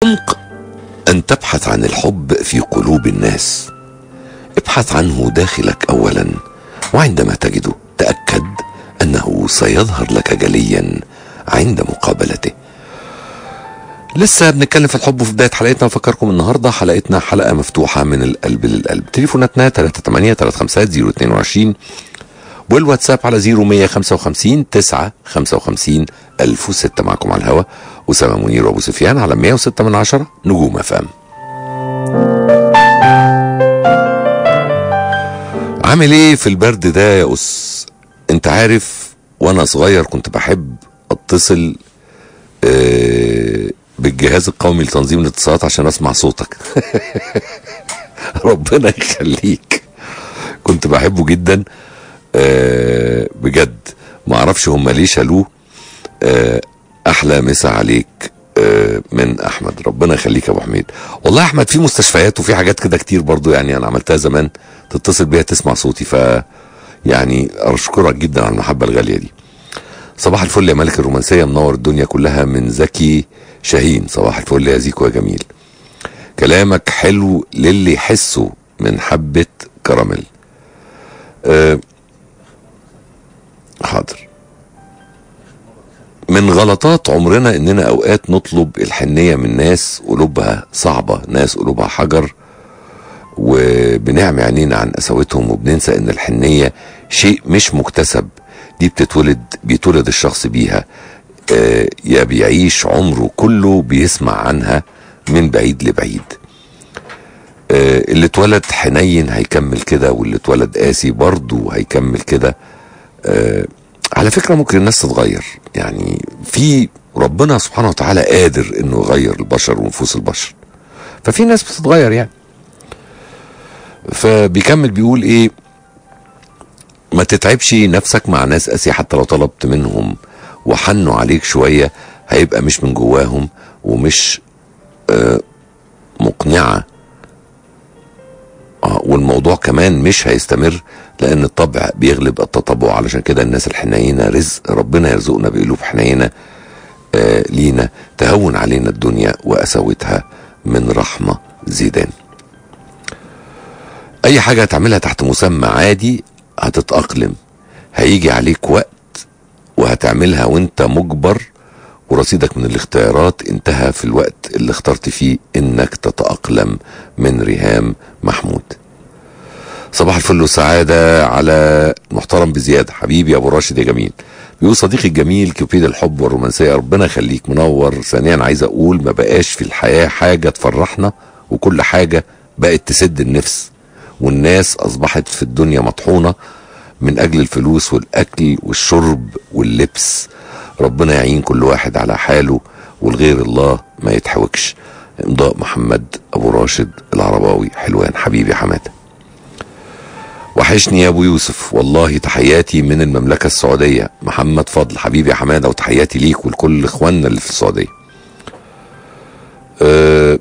العمق ان تبحث عن الحب في قلوب الناس ابحث عنه داخلك اولا وعندما تجده تاكد انه سيظهر لك جليا عند مقابلته لسه بنتكلم في الحب في بدايه حلقتنا نفكركم النهارده حلقتنا حلقه مفتوحه من القلب للقلب تليفوناتنا 38 350 022 والواتساب على 0155 9 55 1006 معكم على الهوا أسامة منير وأبو سفيان على 106 من عشرة نجوم أفام عامل ايه في البرد ده يا أس انت عارف وانا صغير كنت بحب اتصل آه بالجهاز القومي لتنظيم الاتصالات عشان اسمع صوتك ربنا يخليك كنت بحبه جدا آه بجد ما اعرفش هم ليه شالوه آه احلى مسا عليك آه من احمد ربنا يخليك يا ابو حميد والله يا احمد في مستشفيات وفي حاجات كده كتير برضو يعني انا عملتها زمان تتصل بيها تسمع صوتي ف يعني اشكرك جدا على المحبه الغاليه دي صباح الفل يا ملك الرومانسيه منور الدنيا كلها من زكي شاهين صباح الفل يا زيكو يا جميل كلامك حلو للي يحسه من حبه كراميل أه حاضر من غلطات عمرنا اننا اوقات نطلب الحنيه من ناس قلوبها صعبه ناس قلوبها حجر وبنعمي عينينا عن قساوتهم وبننسى ان الحنيه شيء مش مكتسب دي بتتولد بيتولد الشخص بيها آه يا بيعيش عمره كله بيسمع عنها من بعيد لبعيد آه اللي اتولد حنين هيكمل كده واللي اتولد قاسي برضه هيكمل كده آه على فكرة ممكن الناس تتغير يعني في ربنا سبحانه وتعالى قادر انه يغير البشر ونفوس البشر ففي ناس بتتغير يعني فبيكمل بيقول ايه ما تتعبش نفسك مع ناس قاسية حتى لو طلبت منهم وحنوا عليك شوية هيبقى مش من جواهم ومش آه مقنعة آه والموضوع كمان مش هيستمر لان الطبع بيغلب التطبع علشان كده الناس الحنينه رزق ربنا يرزقنا بقلوب حنينه آه لينا تهون علينا الدنيا وقساوتها من رحمه زيدان اي حاجه هتعملها تحت مسمى عادي هتتاقلم هيجي عليك وقت وهتعملها وانت مجبر ورصيدك من الاختيارات انتهى في الوقت اللي اخترت فيه انك تتاقلم من ريهام محمود صباح الفل والسعادة على محترم بزيادة حبيبي يا أبو راشد يا جميل بيقول صديقي الجميل كيوبيد الحب والرومانسية ربنا يخليك منور ثانيا عايز أقول ما بقاش في الحياة حاجة تفرحنا وكل حاجة بقت تسد النفس والناس أصبحت في الدنيا مطحونة من أجل الفلوس والأكل والشرب واللبس ربنا يعين كل واحد على حاله والغير الله ما يتحوكش امضاء محمد أبو راشد العرباوي حلوان حبيبي حماده وحشني يا ابو يوسف والله تحياتي من المملكة السعودية محمد فضل حبيبي يا حمادة وتحياتي ليك ولكل اخواننا اللي في السعودية أه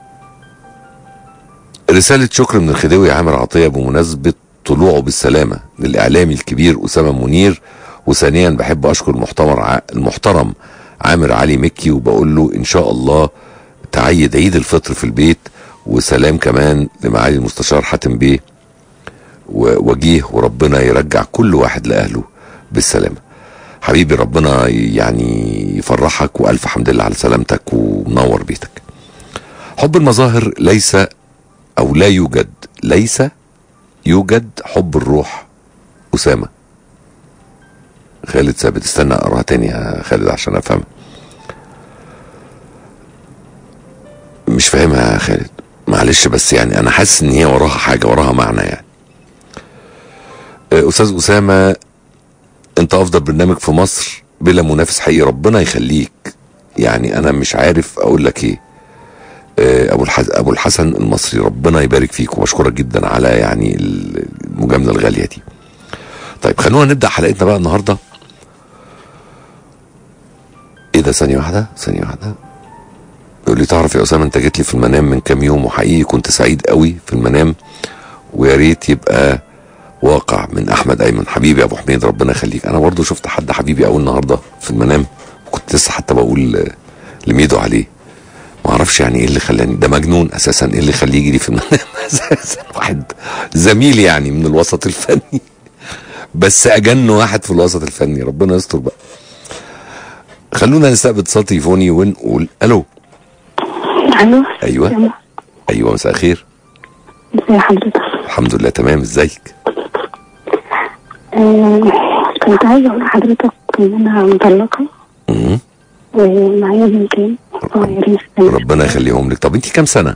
رسالة شكر من الخديوي عامر عطية بمناسبة طلوعه بالسلامة للإعلامي الكبير أسامة منير وثانيا بحب أشكر المحترم المحترم عامر علي مكي وبقول له إن شاء الله تعيد عيد الفطر في البيت وسلام كمان لمعالي المستشار حاتم بيه وجيه وربنا يرجع كل واحد لاهله بالسلامه حبيبي ربنا يعني يفرحك والف حمد لله على سلامتك ومنور بيتك حب المظاهر ليس او لا يوجد ليس يوجد حب الروح اسامه خالد ثابت استنى اقراها تاني يا خالد عشان افهم مش فاهمها يا خالد معلش بس يعني انا حاسس ان هي وراها حاجه وراها معنى يعني استاذ اسامه انت افضل برنامج في مصر بلا منافس حقيقي ربنا يخليك يعني انا مش عارف اقول لك ايه ابو الحسن ابو الحسن المصري ربنا يبارك فيك وبشكرك جدا على يعني المجامله الغاليه دي طيب خلونا نبدا حلقتنا بقى النهارده ايه ده ثانيه واحده ثانيه واحده يقول لي تعرف يا اسامه انت جيت لي في المنام من كام يوم وحقيقي كنت سعيد قوي في المنام ويا ريت يبقى واقع من احمد ايمن حبيبي يا ابو حميد ربنا يخليك انا برضو شفت حد حبيبي اول النهارده في المنام كنت لسه حتى بقول لميدو عليه ما اعرفش يعني ايه اللي خلاني ده مجنون اساسا ايه اللي يخليه يجري في المنام اساسا واحد زميل يعني من الوسط الفني بس اجن واحد في الوسط الفني ربنا يستر بقى خلونا نستقبل اتصال تليفوني ونقول الو الو ايوه يلا. ايوه مساء الخير ازي حضرتك الحمد لله تمام ازيك آه، كنت عايزه اقول لحضرتك ان انا مطلقه مم. ومعايا بنتين صغيرين في السن ربنا يخليهم لك طب انت كام سنه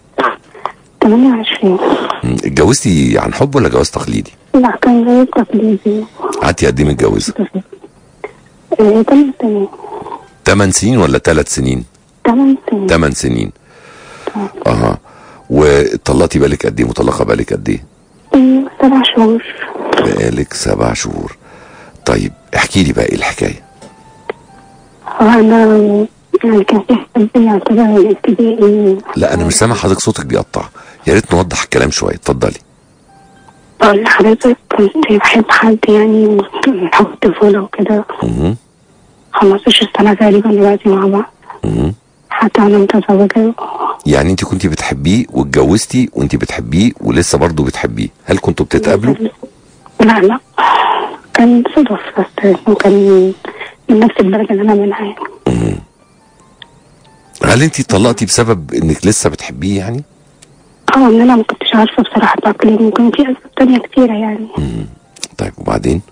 28 مم. اتجوزتي عن حب ولا جواز تقليدي لا كان زي التقليدي قعدتي قد ايه متجوزه آه، تمن سنين 8 سنين ولا 3 سنين تمن سنين 8 سنين اها واتطلقتي بالك قد ايه مطلقه بالك قد ايه آه، سبع شهور بقالك سبع شهور طيب احكي لي بقى ايه الحكايه وانا يعني كان في حد يعتبر من ابتدائي لا انا مش سامع حضرتك صوتك بيقطع يا ريت نوضح الكلام شويه اتفضلي اقول لحضرتك كنت بحب حد يعني من حب الطفوله وكده مهم. 15 سنه تقريبا دلوقتي مع بعض مهم. حتى انا متزوجه يعني انت كنتي بتحبيه واتجوزتي وانت بتحبيه ولسه برضه بتحبيه هل كنتوا بتتقابلوا لا لا كان صدف بس إنه كان من نفس البلد اللي انا منها يعني هل انت اتطلقتي بسبب انك لسه بتحبيه يعني اه ان انا ما كنتش عارفه بصراحه التقليد ممكن في اسباب تانية كتيره يعني طيب وبعدين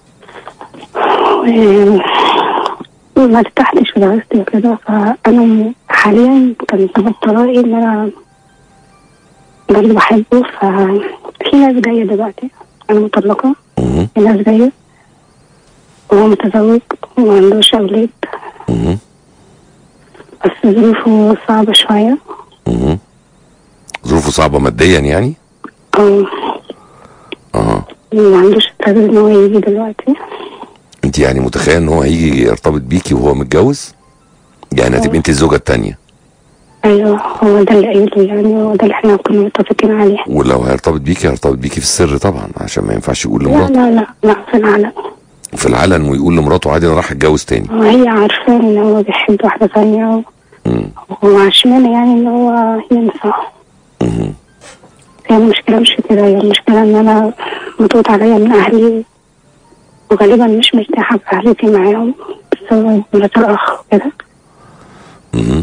و- ما ارتحتش في دراستي وكده فانا حاليا كان سبب طلاقي ان انا برضه بحبه ففي ناس جايه دلوقتي انا مطلقه مهم. في ناس جايه وهو متزوج وما عندوش اولاد مهم. بس ظروفه صعبه شويه مهم. ظروفه صعبه ماديا يعني اه اه ما عندوش استعداد ان هو يجي دلوقتي انت يعني متخيل ان هو هيجي يرتبط بيكي وهو متجوز يعني هتبقي انت الزوجه الثانيه ايوه هو ده اللي قايله يعني هو ده اللي احنا كنا متفقين عليه ولو هيرتبط بيكي هيرتبط بيكي في السر طبعا عشان ما ينفعش يقول لا لمراته لا لا لا في العالم في العلن ويقول لمراته عادي انا راح اتجوز تاني وهي عارفة ان هو بيحب واحدة ثانية مم. وعشمان يعني ان هو ينسى مهم. هي المشكلة مش في كده هي المشكلة ان انا مضغوط عليا من اهلي وغالبا مش مرتاحة في اهلتي معاهم بسبب مرات الاخ وكده مهم.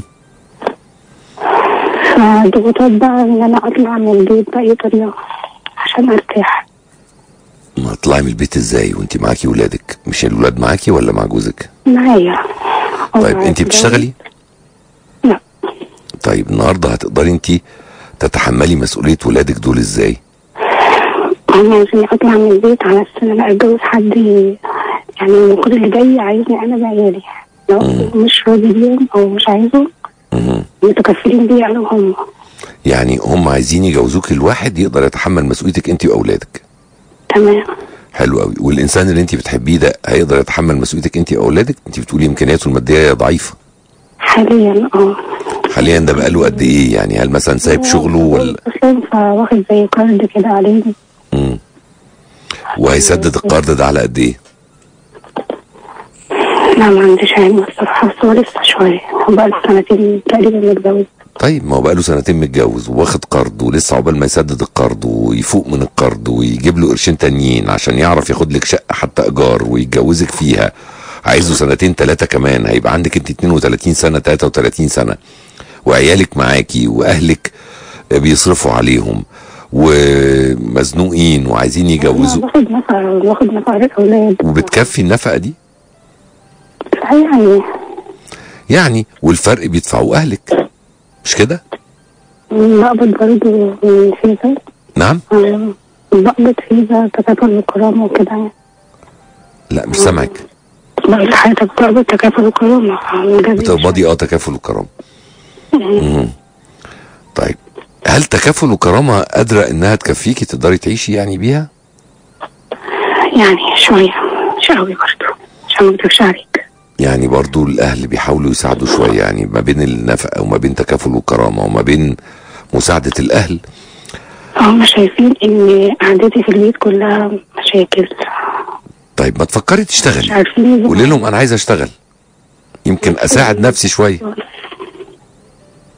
فضغوطات بقى ان انا اطلع من البيت بأي طريقة عشان ارتاح ما تطلعي من البيت ازاي وانت معاكي ولادك مش الولاد معاكي ولا مع جوزك معايا هو طيب انت بتشتغلي لا طيب النهارده هتقدري انت تتحملي مسؤوليه ولادك دول ازاي هم عايزين اطلع من البيت على اساس ان انا اتجوز حد ي- يعني المفروض اللي جاي عايزني انا بعيالي لو مش راضي بيهم او مش عايزهم مهم. متكفلين بيا انا وهم يعني هم عايزين يجوزوك الواحد يقدر يتحمل مسؤوليتك انت واولادك تمام حلو قوي والانسان اللي انت بتحبيه ده هيقدر يتحمل مسؤوليتك انت واولادك انت بتقولي امكانياته الماديه ضعيفه حاليا اه حاليا ده بقاله قد ايه يعني هل مثلا سايب شغله ولا اصلا فواخد زي قرض كده عليه مم. وهيسدد القرض ده على قد ايه لا ما عنديش علم الصراحه بس هو لسه شويه هو بقى له سنتين تقريبا متجوز طيب ما هو بقاله سنتين متجوز وواخد قرض ولسه عقبال ما يسدد القرض ويفوق من القرض ويجيب له قرشين تانيين عشان يعرف ياخد لك شقه حتى ايجار ويتجوزك فيها عايزه سنتين ثلاثه كمان هيبقى عندك انت 32 سنه 33 سنه وعيالك معاكي واهلك بيصرفوا عليهم ومزنوقين وعايزين أنا يجوزوا باخد نفقه باخد نفقه الاولاد وبتكفي النفقه دي يعني يعني والفرق بيدفعوه اهلك مش كده بقبض برضه من فيزا نعم آه، بقبض فيزا تكافل الكرامة وكده لا مش سامعك بقول لحضرتك بقبض تكافل الكرامة بتقبضي اه تكافل وكرامه مم. طيب هل تكافل وكرامه قادره انها تكفيكي تقدري تعيشي يعني بيها يعني شوية مش قوي برضه عشان ما اكدبش عليك يعني برضو الاهل بيحاولوا يساعدوا شويه يعني ما بين النفقه وما بين تكافل وكرامه وما بين مساعده الاهل هم شايفين ان قعدتي في البيت كلها مشاكل طيب ما تفكري مش تشتغلي عارفين يجيبوا قولي لهم انا عايز اشتغل يمكن اساعد نفسي شويه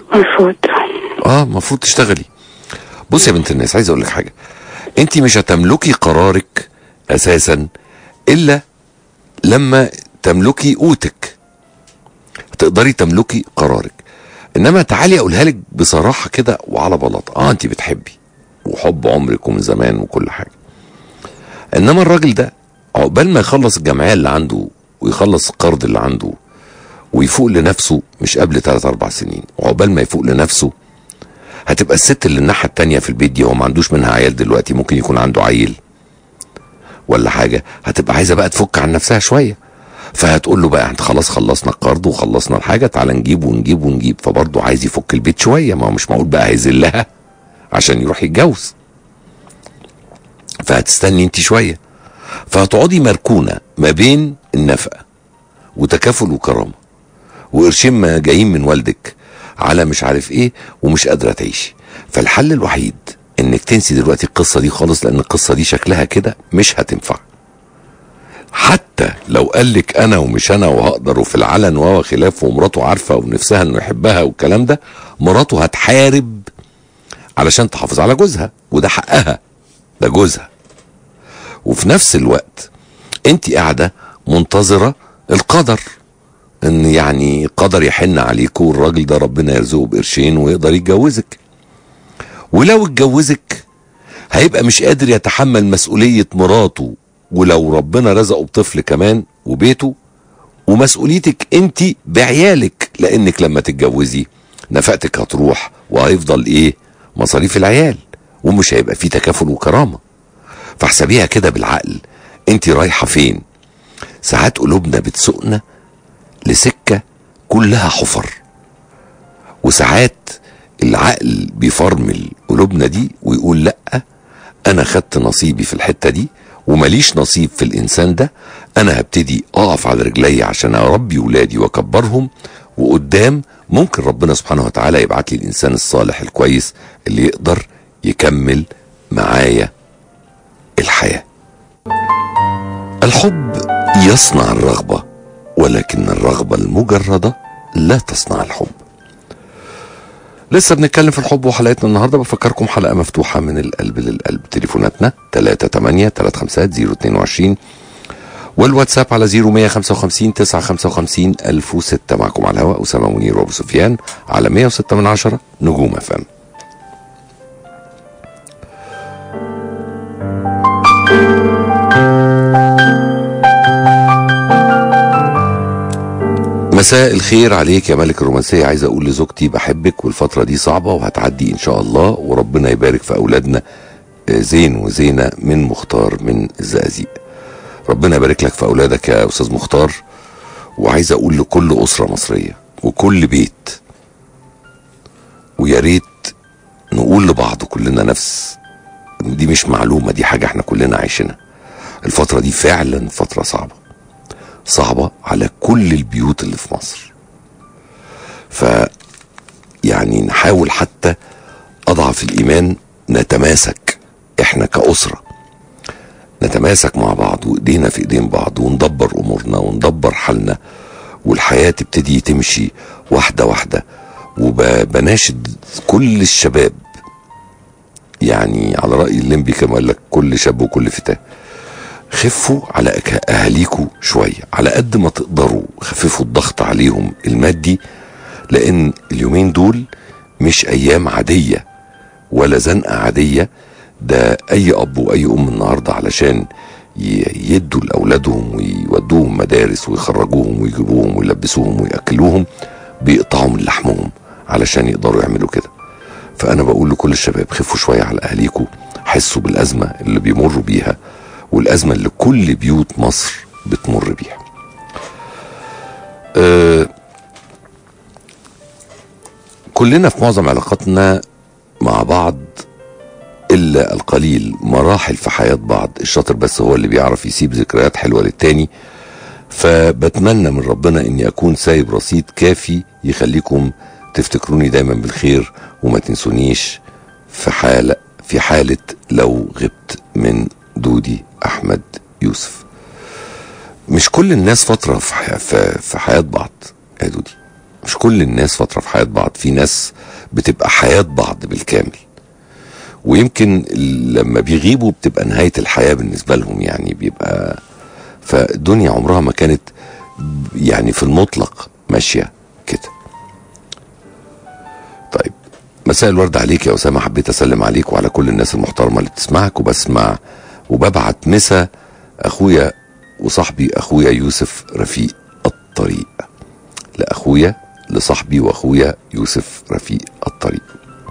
مرفوض اه المفروض تشتغلي بص يا بنت الناس عايز اقول لك حاجه انت مش هتملكي قرارك اساسا الا لما تملكي قوتك تقدري تملكي قرارك انما تعالي اقولها لك بصراحه كده وعلى بلاطه اه انت بتحبي وحب عمرك ومن زمان وكل حاجه انما الراجل ده عقبال ما يخلص الجمعيه اللي عنده ويخلص القرض اللي عنده ويفوق لنفسه مش قبل 3 4 سنين وعقبال ما يفوق لنفسه هتبقى الست اللي الناحيه التانيه في البيت دي هو ما عندوش منها عيال دلوقتي ممكن يكون عنده عيل ولا حاجه هتبقى عايزه بقى تفك عن نفسها شويه فهتقول له بقى احنا خلاص خلصنا القرض وخلصنا الحاجه تعالى نجيب ونجيب ونجيب فبرضه عايز يفك البيت شويه ما هو مش معقول بقى هيذلها عشان يروح يتجوز فهتستني انت شويه فهتقعدي مركونه ما بين النفقه وتكافل وكرامه وقرشين ما جايين من والدك على مش عارف ايه ومش قادره تعيشي فالحل الوحيد انك تنسي دلوقتي القصه دي خالص لان القصه دي شكلها كده مش هتنفع حتى لو قال لك انا ومش انا وهقدر وفي العلن وهو خلافه ومراته عارفه ونفسها انه يحبها والكلام ده مراته هتحارب علشان تحافظ على جوزها وده حقها ده جوزها وفي نفس الوقت انت قاعده منتظره القدر ان يعني قدر يحن عليكم والراجل ده ربنا يرزقه بقرشين ويقدر يتجوزك ولو اتجوزك هيبقى مش قادر يتحمل مسؤولية مراته ولو ربنا رزقه بطفل كمان وبيته ومسؤوليتك انت بعيالك لانك لما تتجوزي نفقتك هتروح وهيفضل ايه مصاريف العيال ومش هيبقى فيه تكافل وكرامة فاحسبيها كده بالعقل انت رايحة فين ساعات قلوبنا بتسوقنا لسكة كلها حفر وساعات العقل بيفرمل قلوبنا دي ويقول لا انا خدت نصيبي في الحتة دي ومليش نصيب في الانسان ده انا هبتدي اقف على رجلي عشان اربي ولادي واكبرهم وقدام ممكن ربنا سبحانه وتعالى يبعت لي الانسان الصالح الكويس اللي يقدر يكمل معايا الحياة الحب يصنع الرغبة ولكن الرغبة المجردة لا تصنع الحب لسه بنتكلم في الحب وحلقتنا النهارده بفكركم حلقه مفتوحه من القلب للقلب تليفوناتنا 38 350 022 والواتساب على 0155 955 1006 معكم على الهواء اسامه منير وابو سفيان على 106 من 10 نجوم اف ام مساء الخير عليك يا ملك الرومانسية عايز أقول لزوجتي بحبك والفترة دي صعبة وهتعدي إن شاء الله وربنا يبارك في أولادنا آه، زين وزينة من مختار من الزقازيق ربنا يبارك لك في أولادك يا أستاذ مختار وعايز أقول لكل أسرة مصرية وكل بيت ويا ريت نقول لبعض كلنا نفس دي مش معلومة دي حاجة احنا كلنا عايشينها الفترة دي فعلا فترة صعبة صعبة على كل البيوت اللي في مصر ف يعني نحاول حتى أضعف الإيمان نتماسك إحنا كأسرة نتماسك مع بعض وإيدينا في إيدين بعض وندبر أمورنا وندبر حالنا والحياة تبتدي تمشي واحدة واحدة وبناشد كل الشباب يعني على رأي الليمبي كما قال لك كل شاب وكل فتاة خفوا على أك- اهاليكوا شويه على قد ما تقدروا خففوا الضغط عليهم المادي لان اليومين دول مش ايام عاديه ولا زنقه عاديه ده اي اب واي ام النهارده علشان ي- يدوا لاولادهم ويودوهم مدارس ويخرجوهم ويجيبوهم ويلبسوهم وياكلوهم بيقطعوا من لحمهم علشان يقدروا يعملوا كده فانا بقول لكل الشباب خفوا شويه على اهاليكوا حسوا بالازمه اللي بيمروا بيها والازمه اللي كل بيوت مصر بتمر بيها أه كلنا في معظم علاقاتنا مع بعض الا القليل مراحل في حياه بعض الشاطر بس هو اللي بيعرف يسيب ذكريات حلوه للتاني فبتمنى من ربنا اني اكون سايب رصيد كافي يخليكم تفتكروني دايما بالخير وما تنسونيش في حالة في حالة لو غبت من دودي أحمد يوسف مش كل الناس فترة في, حي... في... في حياة بعض يا دودي مش كل الناس فتره في حياه بعض في ناس بتبقى حياه بعض بالكامل ويمكن لما بيغيبوا بتبقى نهايه الحياه بالنسبه لهم يعني بيبقى فالدنيا عمرها ما كانت يعني في المطلق ماشيه كده طيب مساء الورد عليك يا اسامه حبيت اسلم عليك وعلى كل الناس المحترمه اللي بتسمعك وبسمع وببعت مسا اخويا وصاحبي اخويا يوسف رفيق الطريق لاخويا لصاحبي واخويا يوسف رفيق الطريق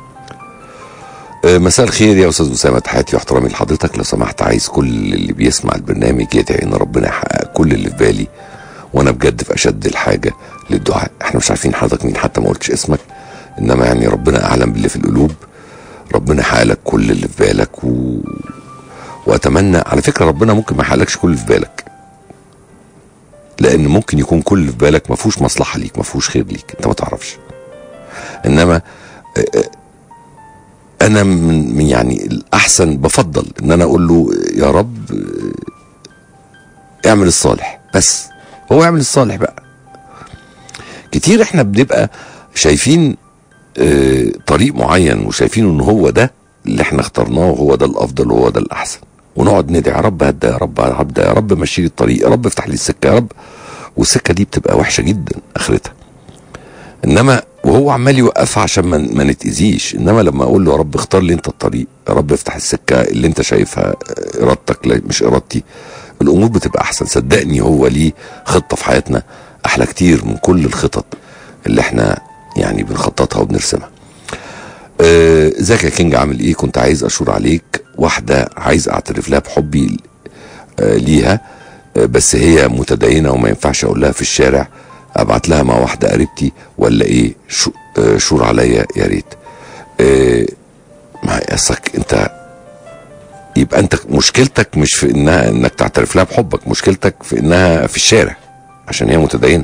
آه، مساء الخير يا استاذ اسامه تحياتي واحترامي لحضرتك لو سمحت عايز كل اللي بيسمع البرنامج يدعي ان ربنا يحقق كل اللي في بالي وانا بجد في اشد الحاجه للدعاء احنا مش عارفين حضرتك مين حتى ما قلتش اسمك انما يعني ربنا اعلم باللي في القلوب ربنا يحقق لك كل اللي في بالك و... واتمنى على فكره ربنا ممكن ما يحققلكش كل اللي في بالك لان ممكن يكون كل اللي في بالك ما فيهوش مصلحه ليك ما فيهوش خير ليك انت ما تعرفش انما آه، آه، انا من من يعني الاحسن بفضل ان انا اقول له يا رب آه، اعمل الصالح بس هو يعمل الصالح بقى كتير احنا بنبقى شايفين آه، طريق معين وشايفين ان هو ده اللي احنا اخترناه وهو ده الافضل وهو ده الاحسن ونقعد ندعي يا رب هدى يا رب هبدا يا رب مشي لي الطريق يا رب افتح لي السكه يا رب والسكه دي بتبقى وحشه جدا اخرتها انما وهو عمال يوقفها عشان ما ما نتاذيش انما لما اقول له يا رب اختار لي انت الطريق يا رب افتح السكه اللي انت شايفها آه، ارادتك لا مش ارادتي الامور بتبقى احسن صدقني هو ليه خطه في حياتنا احلى كتير من كل الخطط اللي احنا يعني بنخططها وبنرسمها آه، ازيك يا كينج عامل ايه كنت عايز اشور عليك واحده عايز اعترف لها بحبي آه، ليها آه، بس هي متدينه وما ينفعش اقول لها في الشارع ابعت لها مع واحده قريبتي ولا ايه شو آه، شور عليا يا ريت آه، ما قصك انت يبقى انت مشكلتك مش في انها انك تعترف لها بحبك مشكلتك في انها في الشارع عشان هي متدينه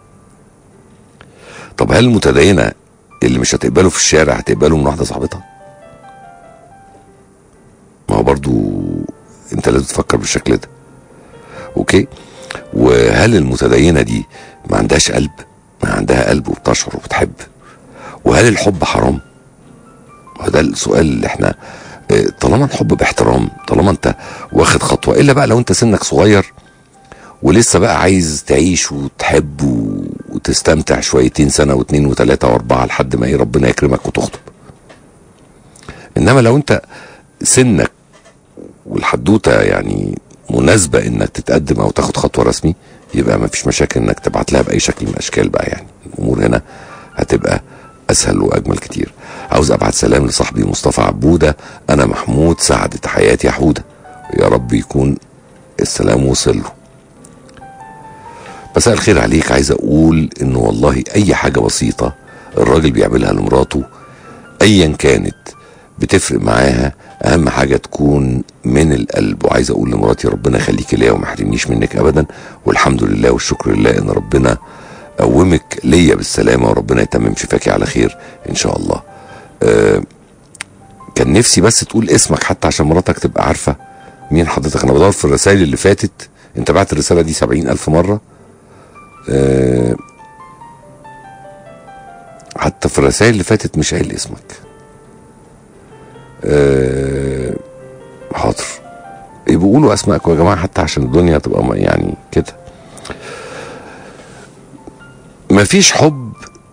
طب هل المتدينه اللي مش هتقبله في الشارع هتقبله من واحده صاحبتها ما هو برضو انت لازم تفكر بالشكل ده اوكي وهل المتدينه دي ما عندهاش قلب ما عندها قلب وبتشعر وبتحب وهل الحب حرام هو ده السؤال اللي احنا اه، طالما الحب باحترام طالما انت واخد خطوه الا بقى لو انت سنك صغير ولسه بقى عايز تعيش وتحب و- وتستمتع شويتين سنه واثنين وثلاثه واربعه لحد ما ايه ربنا يكرمك وتخطب انما لو انت سنك والحدوته يعني مناسبه انك تتقدم او تاخد خطوه رسمي يبقى ما فيش مشاكل انك تبعت لها باي شكل من الاشكال بقى يعني الامور هنا هتبقى اسهل واجمل كتير عاوز ابعت سلام لصاحبي مصطفى عبوده انا محمود سعدت حياتي يا حوده يا رب يكون السلام وصل له مساء الخير عليك عايز اقول انه والله اي حاجه بسيطه الراجل بيعملها لمراته ايا كانت بتفرق معاها اهم حاجه تكون من القلب وعايز اقول لمراتي ربنا يخليكي ليا وما يحرمنيش منك ابدا والحمد لله والشكر لله ان ربنا قومك ليا بالسلامه وربنا يتمم شفاكي على خير ان شاء الله آه كان نفسي بس تقول اسمك حتى عشان مراتك تبقى عارفه مين حضرتك انا بدور في الرسائل اللي فاتت انت بعت الرساله دي سبعين الف مره آه، حتى في الرسائل اللي فاتت مش قايل اسمك آه، حاضر يبقوا قولوا اسمائكم يا جماعه حتى عشان الدنيا تبقى م- يعني كده مفيش حب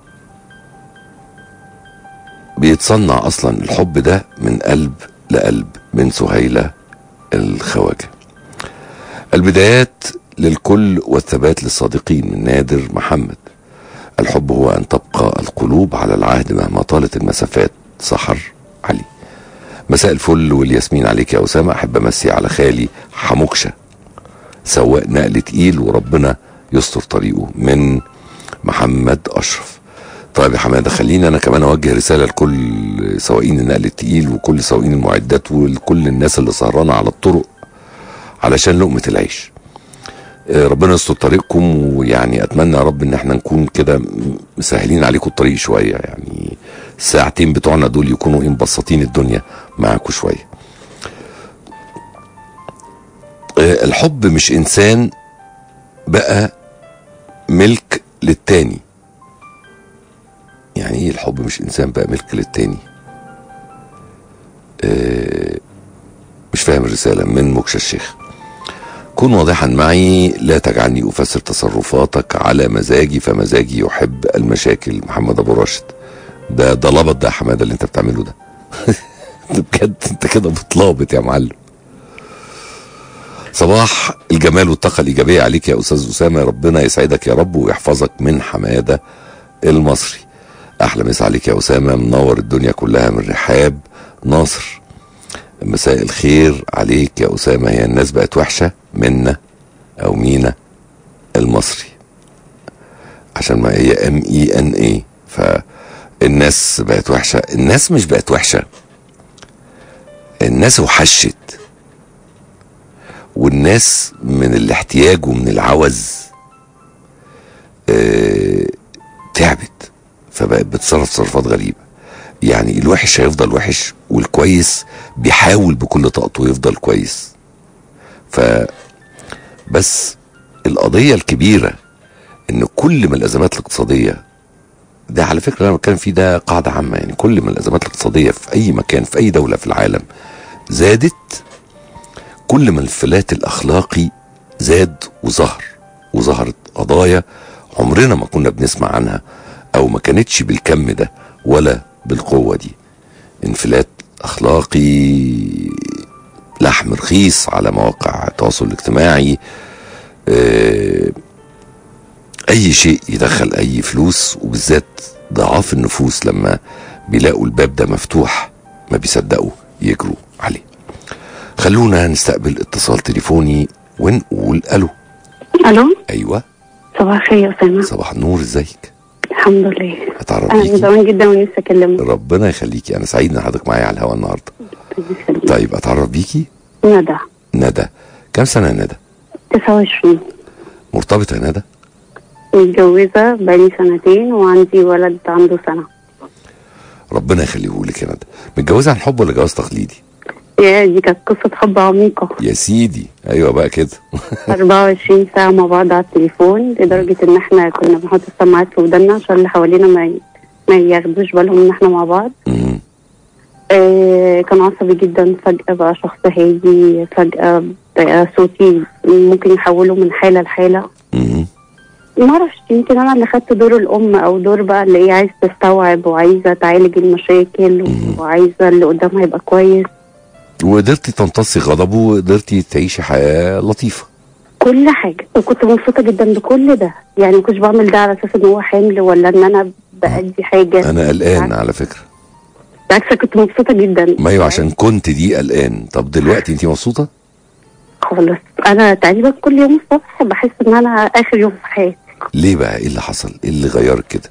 بيتصنع اصلا الحب ده من قلب لقلب من سهيله الخواجه البدايات للكل والثبات للصادقين من نادر محمد الحب هو أن تبقى القلوب على العهد مهما طالت المسافات سحر علي مساء الفل والياسمين عليك يا أسامة أحب أمسي على خالي حموكشة سواق نقل تقيل وربنا يستر طريقه من محمد أشرف طيب يا حماده خليني انا كمان اوجه رساله لكل سواقين النقل التقيل وكل سواقين المعدات ولكل الناس اللي سهرانه على الطرق علشان لقمه العيش آه، ربنا يستر طريقكم ويعني اتمنى يا رب ان احنا نكون كده م- مسهلين عليكم الطريق شويه يعني الساعتين بتوعنا دول يكونوا ايه مبسطين الدنيا معاكم شويه آه، الحب مش انسان بقى ملك للتاني يعني ايه الحب مش انسان بقى ملك للتاني آه مش فاهم الرسالة من موكشة الشيخ كن واضحا معي لا تجعلني افسر تصرفاتك على مزاجي فمزاجي يحب المشاكل محمد ابو راشد ده ده لبط ده يا حماده اللي انت بتعمله ده ده بجد انت كده بتلابط يا معلم صباح الجمال والطاقه الايجابيه عليك يا استاذ اسامه ربنا يسعدك يا رب ويحفظك من حماده المصري احلى مسا عليك يا اسامه منور الدنيا كلها من رحاب ناصر مساء الخير عليك يا اسامه هي الناس بقت وحشه منا او مينا المصري عشان ما هي ام اي ان اي فالناس بقت وحشه الناس مش بقت وحشه الناس وحشت والناس من الاحتياج ومن العوز آه تعبت فبقت بتصرف تصرفات غريبه يعني الوحش هيفضل وحش والكويس بيحاول بكل طاقته يفضل كويس ف بس القضيه الكبيره ان كل ما الازمات الاقتصاديه ده على فكره اللي انا بتكلم فيه ده قاعده عامه يعني كل ما الازمات الاقتصاديه في اي مكان في اي دوله في العالم زادت كل ما الانفلات الاخلاقي زاد وظهر وظهرت قضايا عمرنا ما كنا بنسمع عنها او ما كانتش بالكم ده ولا بالقوه دي انفلات اخلاقي لحم رخيص على مواقع التواصل الاجتماعي آه، اي شيء يدخل اي فلوس وبالذات ضعاف النفوس لما بيلاقوا الباب ده مفتوح ما بيصدقوا يجروا عليه خلونا نستقبل اتصال تليفوني ونقول الو الو ايوه صباح الخير يا اسامه صباح النور ازيك الحمد لله اتعرف انا من بيكي زمان جدا ونفسي اكلمك ربنا يخليكي انا سعيد ان حضرتك معايا على الهواء النهارده طيب اتعرف بيكي ندى ندى كم سنه يا ندى 29 مرتبطه يا ندى متجوزة بقالي سنتين وعندي ولد عنده سنة ربنا يخليه لك يا ندى متجوزه عن حب ولا جواز تقليدي يا دي كانت قصة حب عميقة يا سيدي ايوه بقى كده 24 ساعة مع بعض على التليفون لدرجة إن إحنا كنا بنحط السماعات في ودنا عشان اللي حوالينا ما ي- ما ياخدوش بالهم إن إحنا مع بعض مم. آه كان عصبي جدا فجأة بقى شخص هادي فجأة بقى صوتي ممكن يحوله من حالة لحالة مم. ما اعرفش يمكن انا اللي خدت دور الام او دور بقى اللي هي عايزه تستوعب وعايزه تعالج المشاكل وعايزه اللي قدامها يبقى كويس وقدرتي تمتصي غضبه وقدرتي تعيشي حياه لطيفه كل حاجه وكنت مبسوطه جدا بكل ده يعني ما كنتش بعمل ده على اساس ان هو حمل ولا ان انا بأدي حاجه انا قلقان على فكره بالعكس كنت مبسوطه جدا ما ايوه عشان كنت دي قلقان طب دلوقتي انت مبسوطه خالص انا تقريبا كل يوم الصبح بحس ان انا اخر يوم في حياتي ليه بقى ايه اللي حصل ايه اللي غيرك كده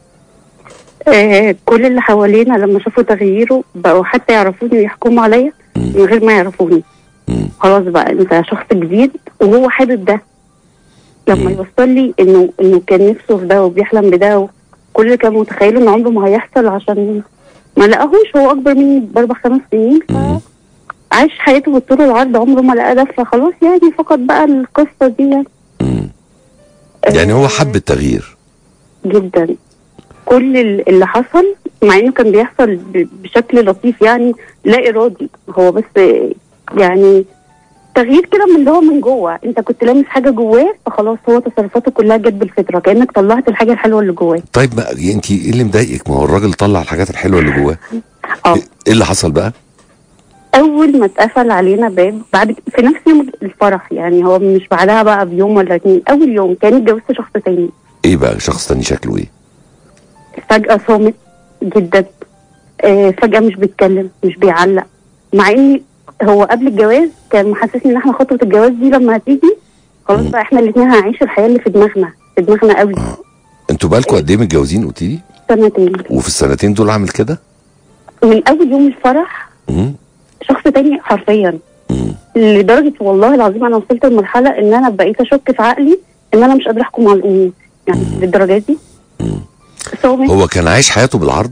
آه كل اللي حوالينا لما شافوا تغييره بقوا حتى يعرفوني ويحكموا عليا مم. من غير ما يعرفوني مم. خلاص بقى انت شخص جديد وهو حابب ده لما مم. يوصل لي انه انه كان نفسه في ده وبيحلم بده وكل اللي كان متخيله ان عمره ما هيحصل عشان ما لقاهوش هو اكبر مني باربع خمس سنين مم. فعاش حياته بالطول والعرض عمره ما لقى ده فخلاص يعني فقط بقى القصه دي يعني مم. يعني هو حب التغيير جدا كل ال- اللي حصل مع انه كان بيحصل ب- بشكل لطيف يعني لا ارادي هو بس يعني تغيير كده من اللي هو من جوه انت كنت لامس حاجه جواه فخلاص هو تصرفاته كلها جت بالفطره كانك طلعت الحاجه الحلوه اللي جواه طيب ما انت ايه اللي مضايقك ما هو الراجل طلع الحاجات الحلوه اللي جواه اه ايه اللي حصل بقى اول ما اتقفل علينا باب بعد في نفس يوم الفرح يعني هو مش بعدها بقى بيوم ولا اتنين اول يوم كان اتجوزت شخص تاني ايه بقى شخص تاني شكله ايه فجأة صامت جدا آه فجأة مش بيتكلم مش بيعلق مع اني هو قبل الجواز كان محسسني ان احنا خطوة الجواز دي لما هتيجي خلاص مم. بقى احنا الاتنين هنعيش الحياة اللي في دماغنا في دماغنا قوي انتوا بقالكوا قد ايه متجوزين قلت لي سنتين وفي السنتين دول عامل كده من اول يوم الفرح مم. شخص تاني حرفيا مم. لدرجة والله العظيم انا وصلت لمرحلة ان انا بقيت اشك في عقلي ان انا مش قادرة احكم على الامور يعني للدرجة دي مم. بس هو هو كان عايش حياته بالعرض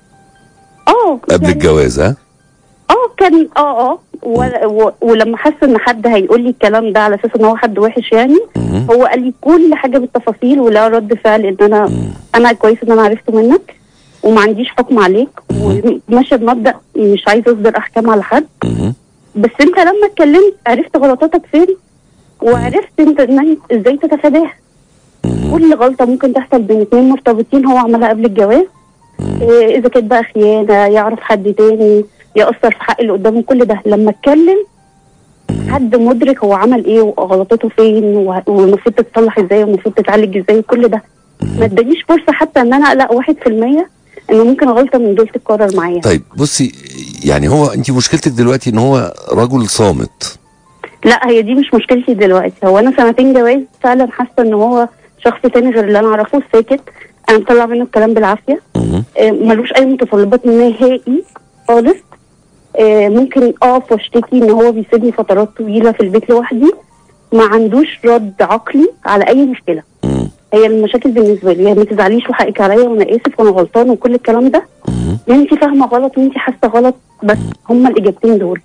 اه قبل يعني- الجواز ها اه كان اه اه و... و... ولما حس ان حد هيقول لي الكلام ده على اساس ان هو حد وحش يعني مم. هو قال لي كل حاجه بالتفاصيل ولا رد فعل ان انا مم. انا كويس ان انا عرفته منك وما عنديش حكم عليك وماشيه بمبدا مش عايزه اصدر احكام على حد مهم. بس انت لما اتكلمت عرفت غلطاتك فين وعرفت انت إن ازاي تتفاداها كل غلطه ممكن تحصل بين اتنين مرتبطين هو عملها قبل الجواز إيه اذا كانت بقى خيانه يعرف حد تاني ياثر في حق اللي قدامه كل ده لما اتكلم حد مدرك هو عمل ايه وغلطته فين و- والمفروض تتصلح ازاي والمفروض تتعالج ازاي كل ده ما ادانيش فرصه حتى ان انا اقلق واحد في المية ان ممكن غلطه من دول تتكرر معايا طيب بصي يعني هو انت مشكلتك دلوقتي ان هو رجل صامت لا هي دي مش مشكلتي دلوقتي هو انا سنتين جواز فعلا حاسه ان هو شخص تاني غير اللي انا اعرفه ساكت انا مطلع منه الكلام بالعافيه مهم. آه، ملوش اي متطلبات نهائي خالص آه، ممكن اقف واشتكي ان هو بيسيبني فترات طويله في البيت لوحدي ما عندوش رد عقلي على اي مشكله مم. هي المشاكل بالنسبه لي يعني ما تزعليش وحقك عليا وانا اسف وانا غلطان وكل الكلام ده مهم. انت فاهمه غلط وانت حاسه غلط بس هما الاجابتين دول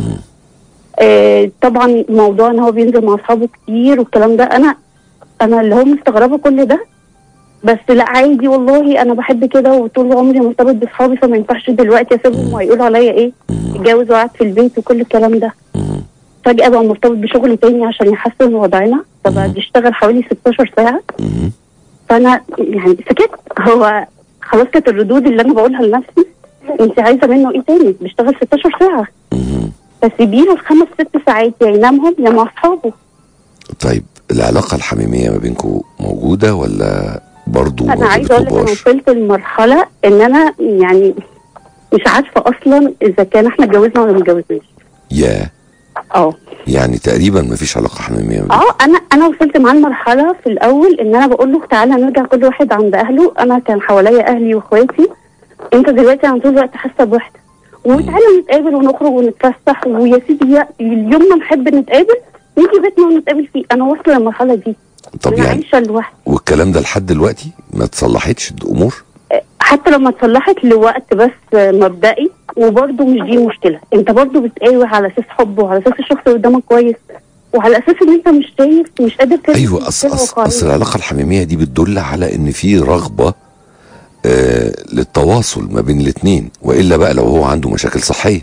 آه طبعا موضوع ان هو بينزل مع اصحابه كتير والكلام ده انا انا اللي هو مستغربه كل ده بس لا عادي والله انا بحب كده وطول عمري مرتبط باصحابي فما ينفعش دلوقتي اسيبهم وهيقولوا عليا ايه اتجوز وقعد في البيت وكل الكلام ده مم. فجاه بقى مرتبط بشغل تاني عشان يحسن وضعنا فبقى بيشتغل حوالي 16 ساعه مم. فانا يعني سكت هو خلاص كانت الردود اللي انا بقولها لنفسي انت عايزه منه ايه تاني بيشتغل 16 ساعه مم. فسيبيله الخمس ست ساعات يا ينامهم يا مع اصحابه طيب العلاقة الحميمية ما بينكم موجودة ولا برضو انا عايزه اقول لك انا كبار؟ وصلت لمرحله ان انا يعني مش عارفه اصلا اذا كان احنا اتجوزنا ولا ما اتجوزناش يا اه يعني تقريبا ما فيش علاقة حميمية ما بينكم. اه انا انا وصلت معاه لمرحله في الاول ان انا بقول له تعالى نرجع كل واحد عند اهله انا كان حواليا اهلي واخواتي انت دلوقتي انا طول الوقت حاسه بوحده وتعالى نتقابل ونخرج ونتفسح ويا سيدي يا- اليوم ما نحب نتقابل نيجي بيتنا ونتقابل فيه انا واصله للمرحله دي طب انا يعني عايشه لوحدي والكلام ده لحد دلوقتي ما تصلحتش الامور حتى لما اتصلحت لوقت بس مبدئي وبرده مش دي المشكله انت برده بتقاوح على اساس حب وعلى اساس الشخص اللي قدامك كويس وعلى اساس ان انت مش شايف مش قادر تعمل ايوه اصل مشكلة اصل, واقعية. أصل العلاقة الحميمية دي بتدل على ان في رغبة آه للتواصل ما بين الاتنين والا بقى لو هو عنده مشاكل صحية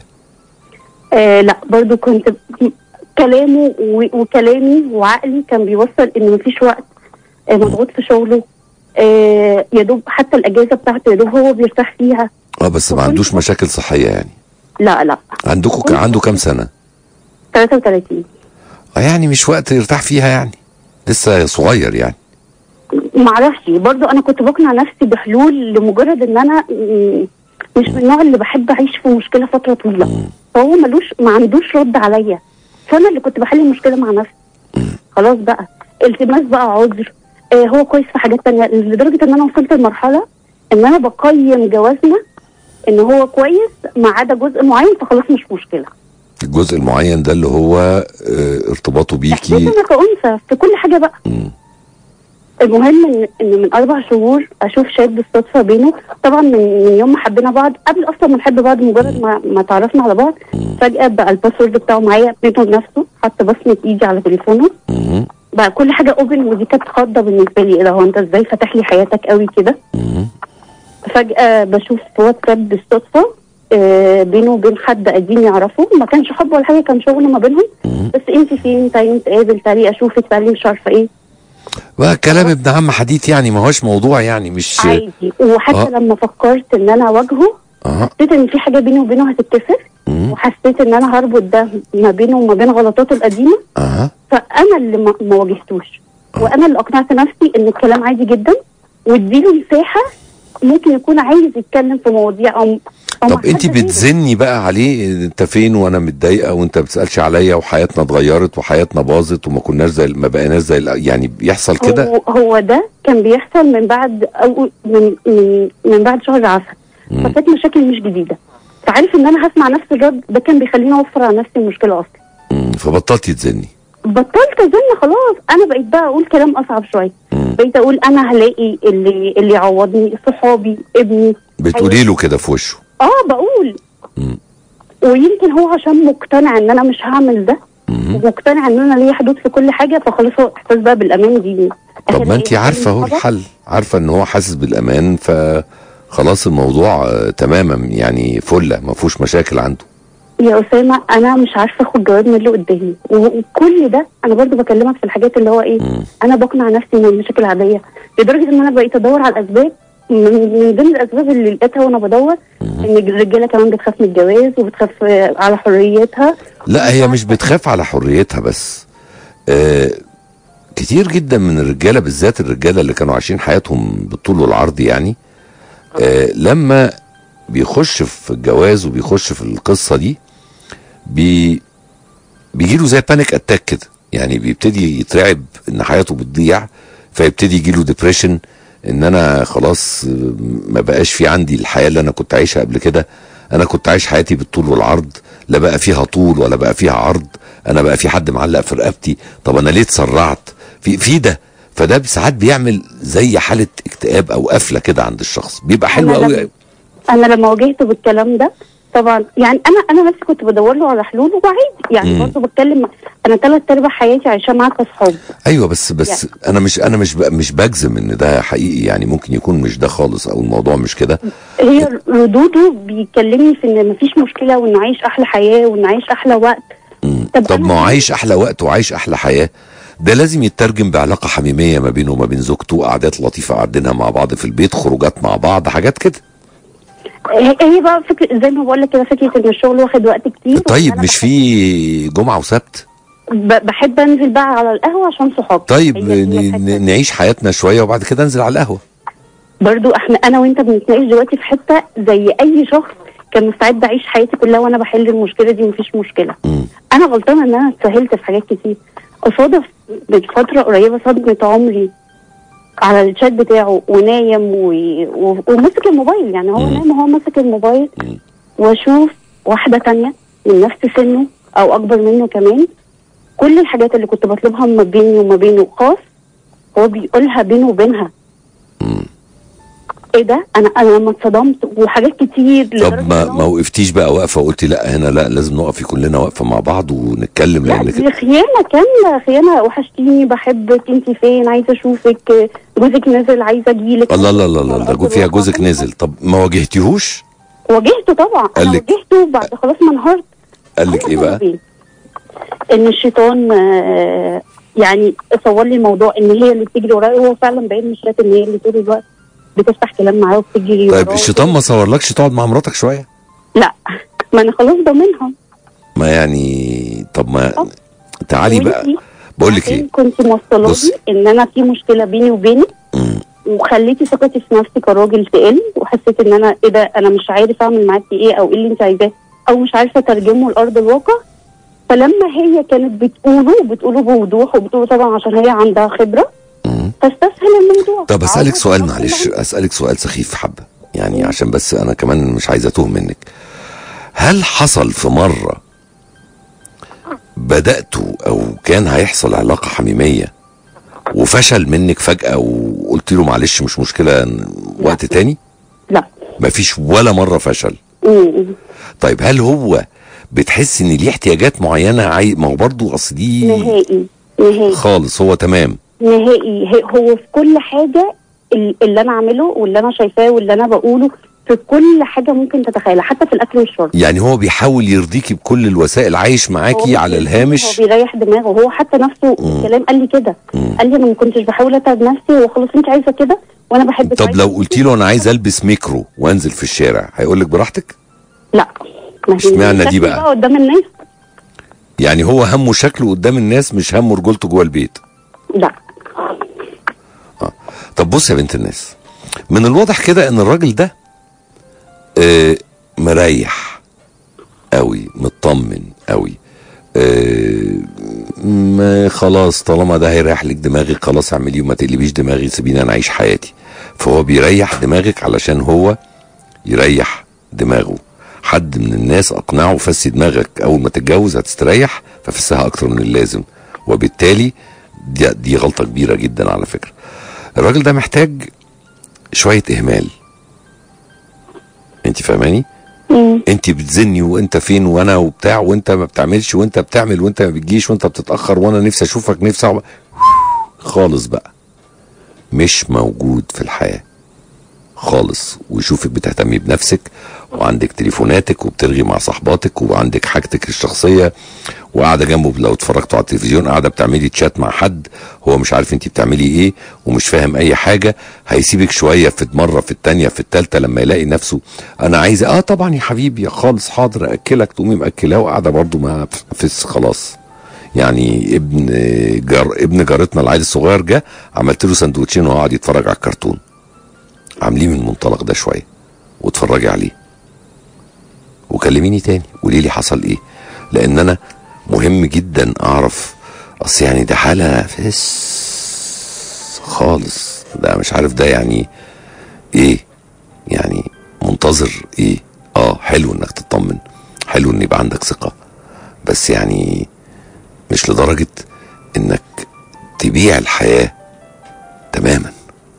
آه لا برضو كنت ب- كلامه و- وكلامي وعقلي كان بيوصل ان مفيش وقت آه مضغوط في شغله آه يا دوب حتى الاجازه بتاعته يا دوب هو بيرتاح فيها اه بس ما وكل- عندوش مشاكل صحية يعني لا لا عندكم كل- عنده كام سنة 33 اه يعني مش وقت يرتاح فيها يعني لسه صغير يعني معرفش برضو انا كنت بقنع نفسي بحلول لمجرد ان انا م- مش من النوع اللي بحب اعيش في مشكله فتره طويله فهو ملوش ما عندوش رد عليا فانا اللي كنت بحل المشكله مع نفسي خلاص بقى التماس بقى عذر آه هو كويس في حاجات تانية لدرجه ان انا وصلت لمرحله ان انا بقيم جوازنا ان هو كويس ما عدا جزء معين فخلاص مش مشكله الجزء المعين ده اللي هو آه ارتباطه بيكي احساسنا كأنثى في كل حاجه بقى مم. المهم ان ان من اربع شهور اشوف شات بالصدفه بينه طبعا من من يوم ما حبينا بعض قبل اصلا ما نحب بعض مجرد ما ما تعرفنا على بعض فجاه بقى الباسورد بتاعه معايا بينه بنفسه حتى بصمه ايدي على تليفونه مم. بقى كل حاجه اوبن ودي كانت خضه بالنسبه لي ايه ده هو انت ازاي فاتح لي حياتك قوي كده مم. فجاه بشوف واتساب بالصدفه آه، بينه وبين حد قديم يعرفه ما كانش حب ولا حاجه كان شغل ما بينهم مم. بس انت فين تعالي نتقابل تعالي اشوفك تعالي مش عارفه ايه بقى كلام ابن عم حديث يعني ما هوش موضوع يعني مش عادي وحتى آه. لما فكرت ان انا اواجهه اه حسيت ان في حاجه بيني وبينه هتتكسر مم. وحسيت ان انا هربط ده ما بينه وما بين غلطاته القديمه اه فانا اللي ما, ما واجهتوش وانا اللي اقنعت نفسي ان الكلام عادي جدا واديله مساحه ممكن يكون عايز يتكلم في مواضيع او أو مع طب انت حد غيره. بتزني بقى عليه انت فين وانا متضايقه وانت ما بتسالش عليا وحياتنا اتغيرت وحياتنا باظت وما كناش زي ما بقيناش زي الأ- يعني بيحصل كده هو, هو ده كان بيحصل من بعد أو من من, من بعد شهر عسل مم. فكانت مشاكل مش جديده فعارف ان انا هسمع نفس الرد ده كان بيخليني اوفر على نفسي المشكله اصلا مم. فبطلتي تزني بطلت ازن خلاص انا بقيت بقى اقول كلام اصعب شويه مم. بقيت اقول انا هلاقي اللي اللي يعوضني صحابي ابني بتقولي له كده في وشه اه بقول مم. ويمكن هو عشان مقتنع ان انا مش هعمل ده مم. ومقتنع ان انا ليا حدود في كل حاجه فخلاص هو احساس بقى بالامان دي طب آخر ما انت إيه؟ عارفه اهو خلاص. الحل عارفه ان هو حاسس بالامان ف خلاص الموضوع آه، تماما يعني فله ما فيهوش مشاكل عنده يا اسامه انا مش عارفه اخد جواب من اللي قدامي وكل ده انا برضو بكلمك في الحاجات اللي هو ايه مم. انا بقنع نفسي ان المشاكل عاديه لدرجه ان انا بقيت ادور على الاسباب من من ضمن الاسباب اللي لقيتها وانا بدور ان الرجاله كمان بتخاف من الجواز وبتخاف آه، على حريتها لا هي مش بتخاف على حريتها بس آه كتير جدا من الرجاله بالذات الرجاله اللي كانوا عايشين حياتهم بالطول والعرض يعني آه لما بيخش في الجواز وبيخش في القصه دي بي بيجيله زي بانيك اتاك كده يعني بيبتدي يترعب ان حياته بتضيع فيبتدي يجيله ديبريشن ان انا خلاص آه، ما بقاش في عندي الحياه اللي انا كنت عايشها قبل كده انا كنت عايش حياتي بالطول والعرض لا بقى فيها طول ولا بقى فيها عرض انا بقى في حد معلق في رقبتي طب انا ليه اتسرعت في في ده فده ساعات بيعمل زي حاله اكتئاب او قفله كده عند الشخص بيبقى حلو أنا قوي لما- انا لما واجهته بالكلام ده طبعا يعني انا انا نفسي كنت بدور له على حلول وبعيد يعني مم. برضه بتكلم انا ثلاث ارباع حياتي عايشاه معاه كاصحاب ايوه بس بس انا مش انا مش ب- مش بجزم ان ده حقيقي يعني ممكن يكون مش ده خالص او الموضوع مش كده هي ردوده بيكلمني في ان مفيش مشكله وانه عايش احلى حياه وانه عايش احلى وقت مم. طب طب أنا ما هو ليه؟ عايش احلى وقت وعايش احلى حياه ده لازم يترجم بعلاقه حميميه ما بينه وما بين زوجته قعدات لطيفه قاعدينها مع بعض في البيت خروجات مع بعض حاجات كده هي هي بقى فكره زي ما بقول لك كده فكره ان الشغل واخد وقت كتير طيب وأنا مش في جمعه وسبت ب- بحب انزل بقى على القهوه عشان صحابي طيب هي دي ن- الحتة ن- دي. نعيش حياتنا شويه وبعد كده انزل على القهوه برضو احنا انا وانت بنتناقش دلوقتي في حته زي اي شخص كان مستعد اعيش حياتي كلها وانا بحل المشكله دي مفيش مشكله مم. انا غلطانه ان انا اتسهلت في حاجات كتير اصادف من فتره قريبه صدمه عمري على الشات بتاعه ونايم و... و... ومسك الموبايل يعني هو مم. نايم وهو ماسك الموبايل مم. واشوف واحده تانية من نفس سنه او اكبر منه كمان كل الحاجات اللي كنت بطلبها ما بيني وما بينه خاص هو بيقولها بينه وبينها مم. ايه ده انا انا لما اتصدمت وحاجات كتير طب ما إن هو- ما وقفتيش بقى واقفه وقلتي لا هنا لا لازم نقف كلنا واقفه مع بعض ونتكلم لا لان دي كده خيانة كاملة خيانة وحشتيني بحبك انت فين عايزة اشوفك جوزك نزل عايزة اجيلك الله الله الله الله ده جو- فيها جوزك نزل طب ما واجهتيهوش واجهته طبعا قال انا لك- واجهته بعد خلاص ما انهارت قال لك هما ايه بقى سببين. ان الشيطان آه، يعني صور لي الموضوع ان هي اللي بتجري ورايا وهو فعلا باين مش شايف ان هي اللي طول الوقت بتفتح كلام معاه وبتجري طيب وراه. الشيطان ما صورلكش تقعد مع مراتك شويه لا ما انا خلاص ضامنها ما يعني طب ما آه. تعالي بقى وانتي بقول لك عشان ايه كنت موصله بصي. لي ان انا في مشكله بيني وبينك مم. وخليتي ثقتي في نفسي كراجل تقل وحسيت ان انا ايه ده انا مش عارف اعمل معاكي ايه او ايه اللي انت عايزاه او مش عارفه اترجمه لارض الواقع فلما هي كانت بتقوله وبتقوله بوضوح وبتقوله طبعا عشان هي عندها خبره مم. فاستسهل الموضوع طب اسالك عوض سؤال الوقت معلش اللي اسالك سؤال سخيف حبه يعني مم. عشان بس انا كمان مش عايز اتوه منك هل حصل في مره بداتوا او كان هيحصل علاقه حميميه وفشل منك فجاه وقلت له معلش مش مشكله وقت تاني لا مفيش ولا مره فشل مم. طيب هل هو بتحس ان ليه احتياجات معينه عاي... ما هو برضه اصل دي نهائي نهائي خالص هو تمام نهائي هي- هو في كل حاجه ال- اللي انا اعمله واللي انا شايفاه واللي انا بقوله في كل حاجه ممكن تتخيلها حتى في الاكل والشرب يعني هو بيحاول يرضيكي بكل الوسائل عايش معاكي هو على مش- الهامش هو بيريح دماغه هو حتى نفسه مم. الكلام قال لي كده مم. قال لي انا ما كنتش بحاول اتعب نفسي وخلاص انت عايزه كده وانا بحبك طب عايزة لو كده. قلت له انا عايز البس ميكرو وانزل في الشارع هيقول لك براحتك لا ما هي اشمعنى دي شكلي بقى؟ قدام الناس يعني هو همه شكله قدام الناس مش همه رجولته جوه البيت لا طب بص يا بنت الناس من الواضح كده ان الراجل ده آه مريح قوي مطمن قوي آه ما خلاص طالما ده هيريح لك دماغك خلاص اعمليه وما تقلبيش دماغي سيبيني انا اعيش حياتي فهو بيريح دماغك علشان هو يريح دماغه حد من الناس اقنعه فسي دماغك اول ما تتجوز هتستريح ففسها اكتر من اللازم وبالتالي دي, دي غلطه كبيره جدا على فكره الراجل ده محتاج شويه اهمال انت فاهماني مم. انت بتزني وانت فين وانا وبتاع وانت ما بتعملش وانت بتعمل وانت ما بتجيش وانت بتتاخر وانا نفسي اشوفك نفسي أعمل. خالص بقى مش موجود في الحياه خالص ويشوفك بتهتمي بنفسك وعندك تليفوناتك وبترغي مع صحباتك وعندك حاجتك الشخصيه وقاعده جنبه لو اتفرجتوا على التلفزيون قاعده بتعملي تشات مع حد هو مش عارف انت بتعملي ايه ومش فاهم اي حاجه هيسيبك شويه في مره في التانيه في التالته لما يلاقي نفسه انا عايزه اه طبعا يا حبيبي خالص حاضر اكلك تقومي مأكلاه وقاعده برضه ما فيش خلاص يعني ابن جار ابن جارتنا العيل الصغير جه عملت له سندوتشين وهو قاعد يتفرج على الكرتون عامليه من المنطلق ده شويه واتفرجي عليه وكلميني تاني قولي لي حصل ايه لان انا مهم جدا اعرف اصل يعني ده حاله فس خالص ده مش عارف ده يعني ايه يعني منتظر ايه اه حلو انك تطمن حلو ان يبقى عندك ثقه بس يعني مش لدرجه انك تبيع الحياه تماما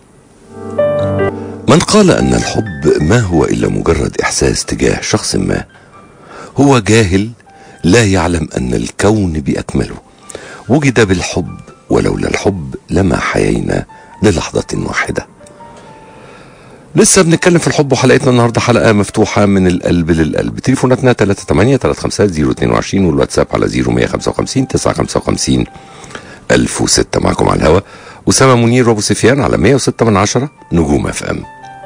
من قال ان الحب ما هو الا مجرد احساس تجاه شخص ما هو جاهل لا يعلم ان الكون باكمله وجد بالحب ولولا الحب لما حيينا للحظه واحده لسه بنتكلم في الحب وحلقتنا النهارده حلقه مفتوحه من القلب للقلب تليفوناتنا 38 350 022 والواتساب على 0155 955 1006 معكم على الهوا أسامة منير وأبو سفيان على 106 من عشرة نجوم اف ام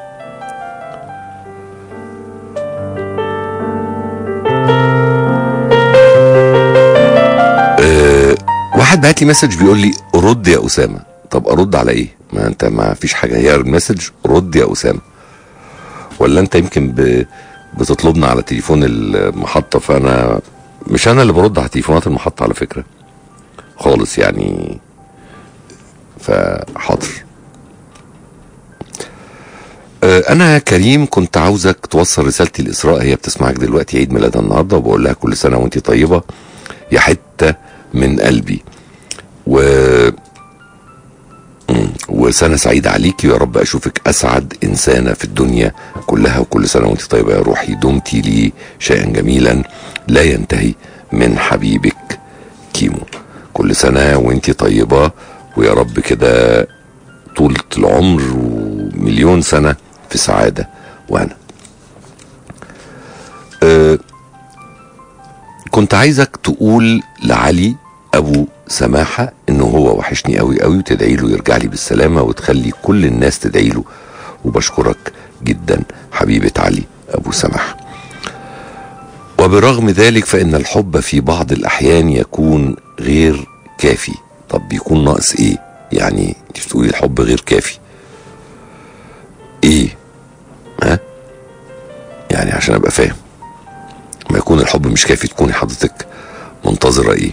أه واحد بعت لي مسج بيقول لي رد يا أسامة طب أرد على إيه؟ ما أنت ما فيش حاجة هي المسج رد يا أسامة ولا أنت يمكن ب... بتطلبنا على تليفون المحطة فأنا مش أنا اللي برد على تليفونات المحطة على فكرة خالص يعني فحاضر انا كريم كنت عاوزك توصل رسالتي الاسراء هي بتسمعك دلوقتي عيد ميلادها النهارده وبقول لها كل سنه وانت طيبه يا حته من قلبي و وسنة سعيدة عليكي ويا رب أشوفك أسعد إنسانة في الدنيا كلها وكل سنة وأنت طيبة يا روحي دمتي لي شيئا جميلا لا ينتهي من حبيبك كيمو كل سنة وأنت طيبة ويا رب كده طولة العمر ومليون سنة في سعادة وأنا أه كنت عايزك تقول لعلي أبو سماحة إنه هو وحشني قوي قوي وتدعي له يرجع لي بالسلامة وتخلي كل الناس تدعي له وبشكرك جدا حبيبة علي أبو سماحة وبرغم ذلك فإن الحب في بعض الأحيان يكون غير كافي طب بيكون ناقص ايه يعني انت بتقولي الحب غير كافي ايه ها يعني عشان ابقى فاهم ما يكون الحب مش كافي تكوني حضرتك منتظره ايه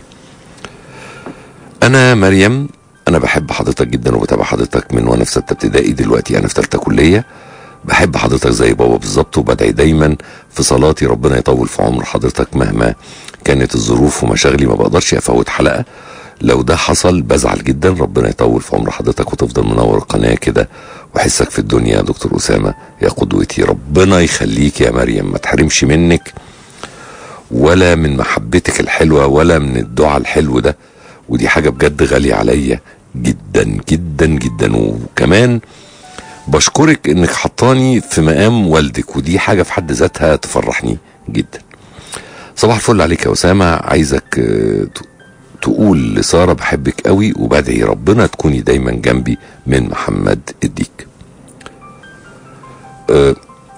انا مريم انا بحب حضرتك جدا وبتابع حضرتك من وانا في سته ابتدائي دلوقتي انا في ثالثه كليه بحب حضرتك زي بابا بالظبط وبدعي دايما في صلاتي ربنا يطول في عمر حضرتك مهما كانت الظروف ومشاغلي ما بقدرش افوت حلقه لو ده حصل بزعل جدا ربنا يطول في عمر حضرتك وتفضل منور القناه كده وحسك في الدنيا يا دكتور اسامه يا قدوتي ربنا يخليك يا مريم ما تحرمش منك ولا من محبتك الحلوه ولا من الدعاء الحلو ده ودي حاجه بجد غاليه عليا جدا جدا جدا وكمان بشكرك انك حطاني في مقام والدك ودي حاجه في حد ذاتها تفرحني جدا صباح الفل عليك يا اسامه عايزك تقول لسارة بحبك قوي وبدعي ربنا تكوني دايما جنبي من محمد الديك أه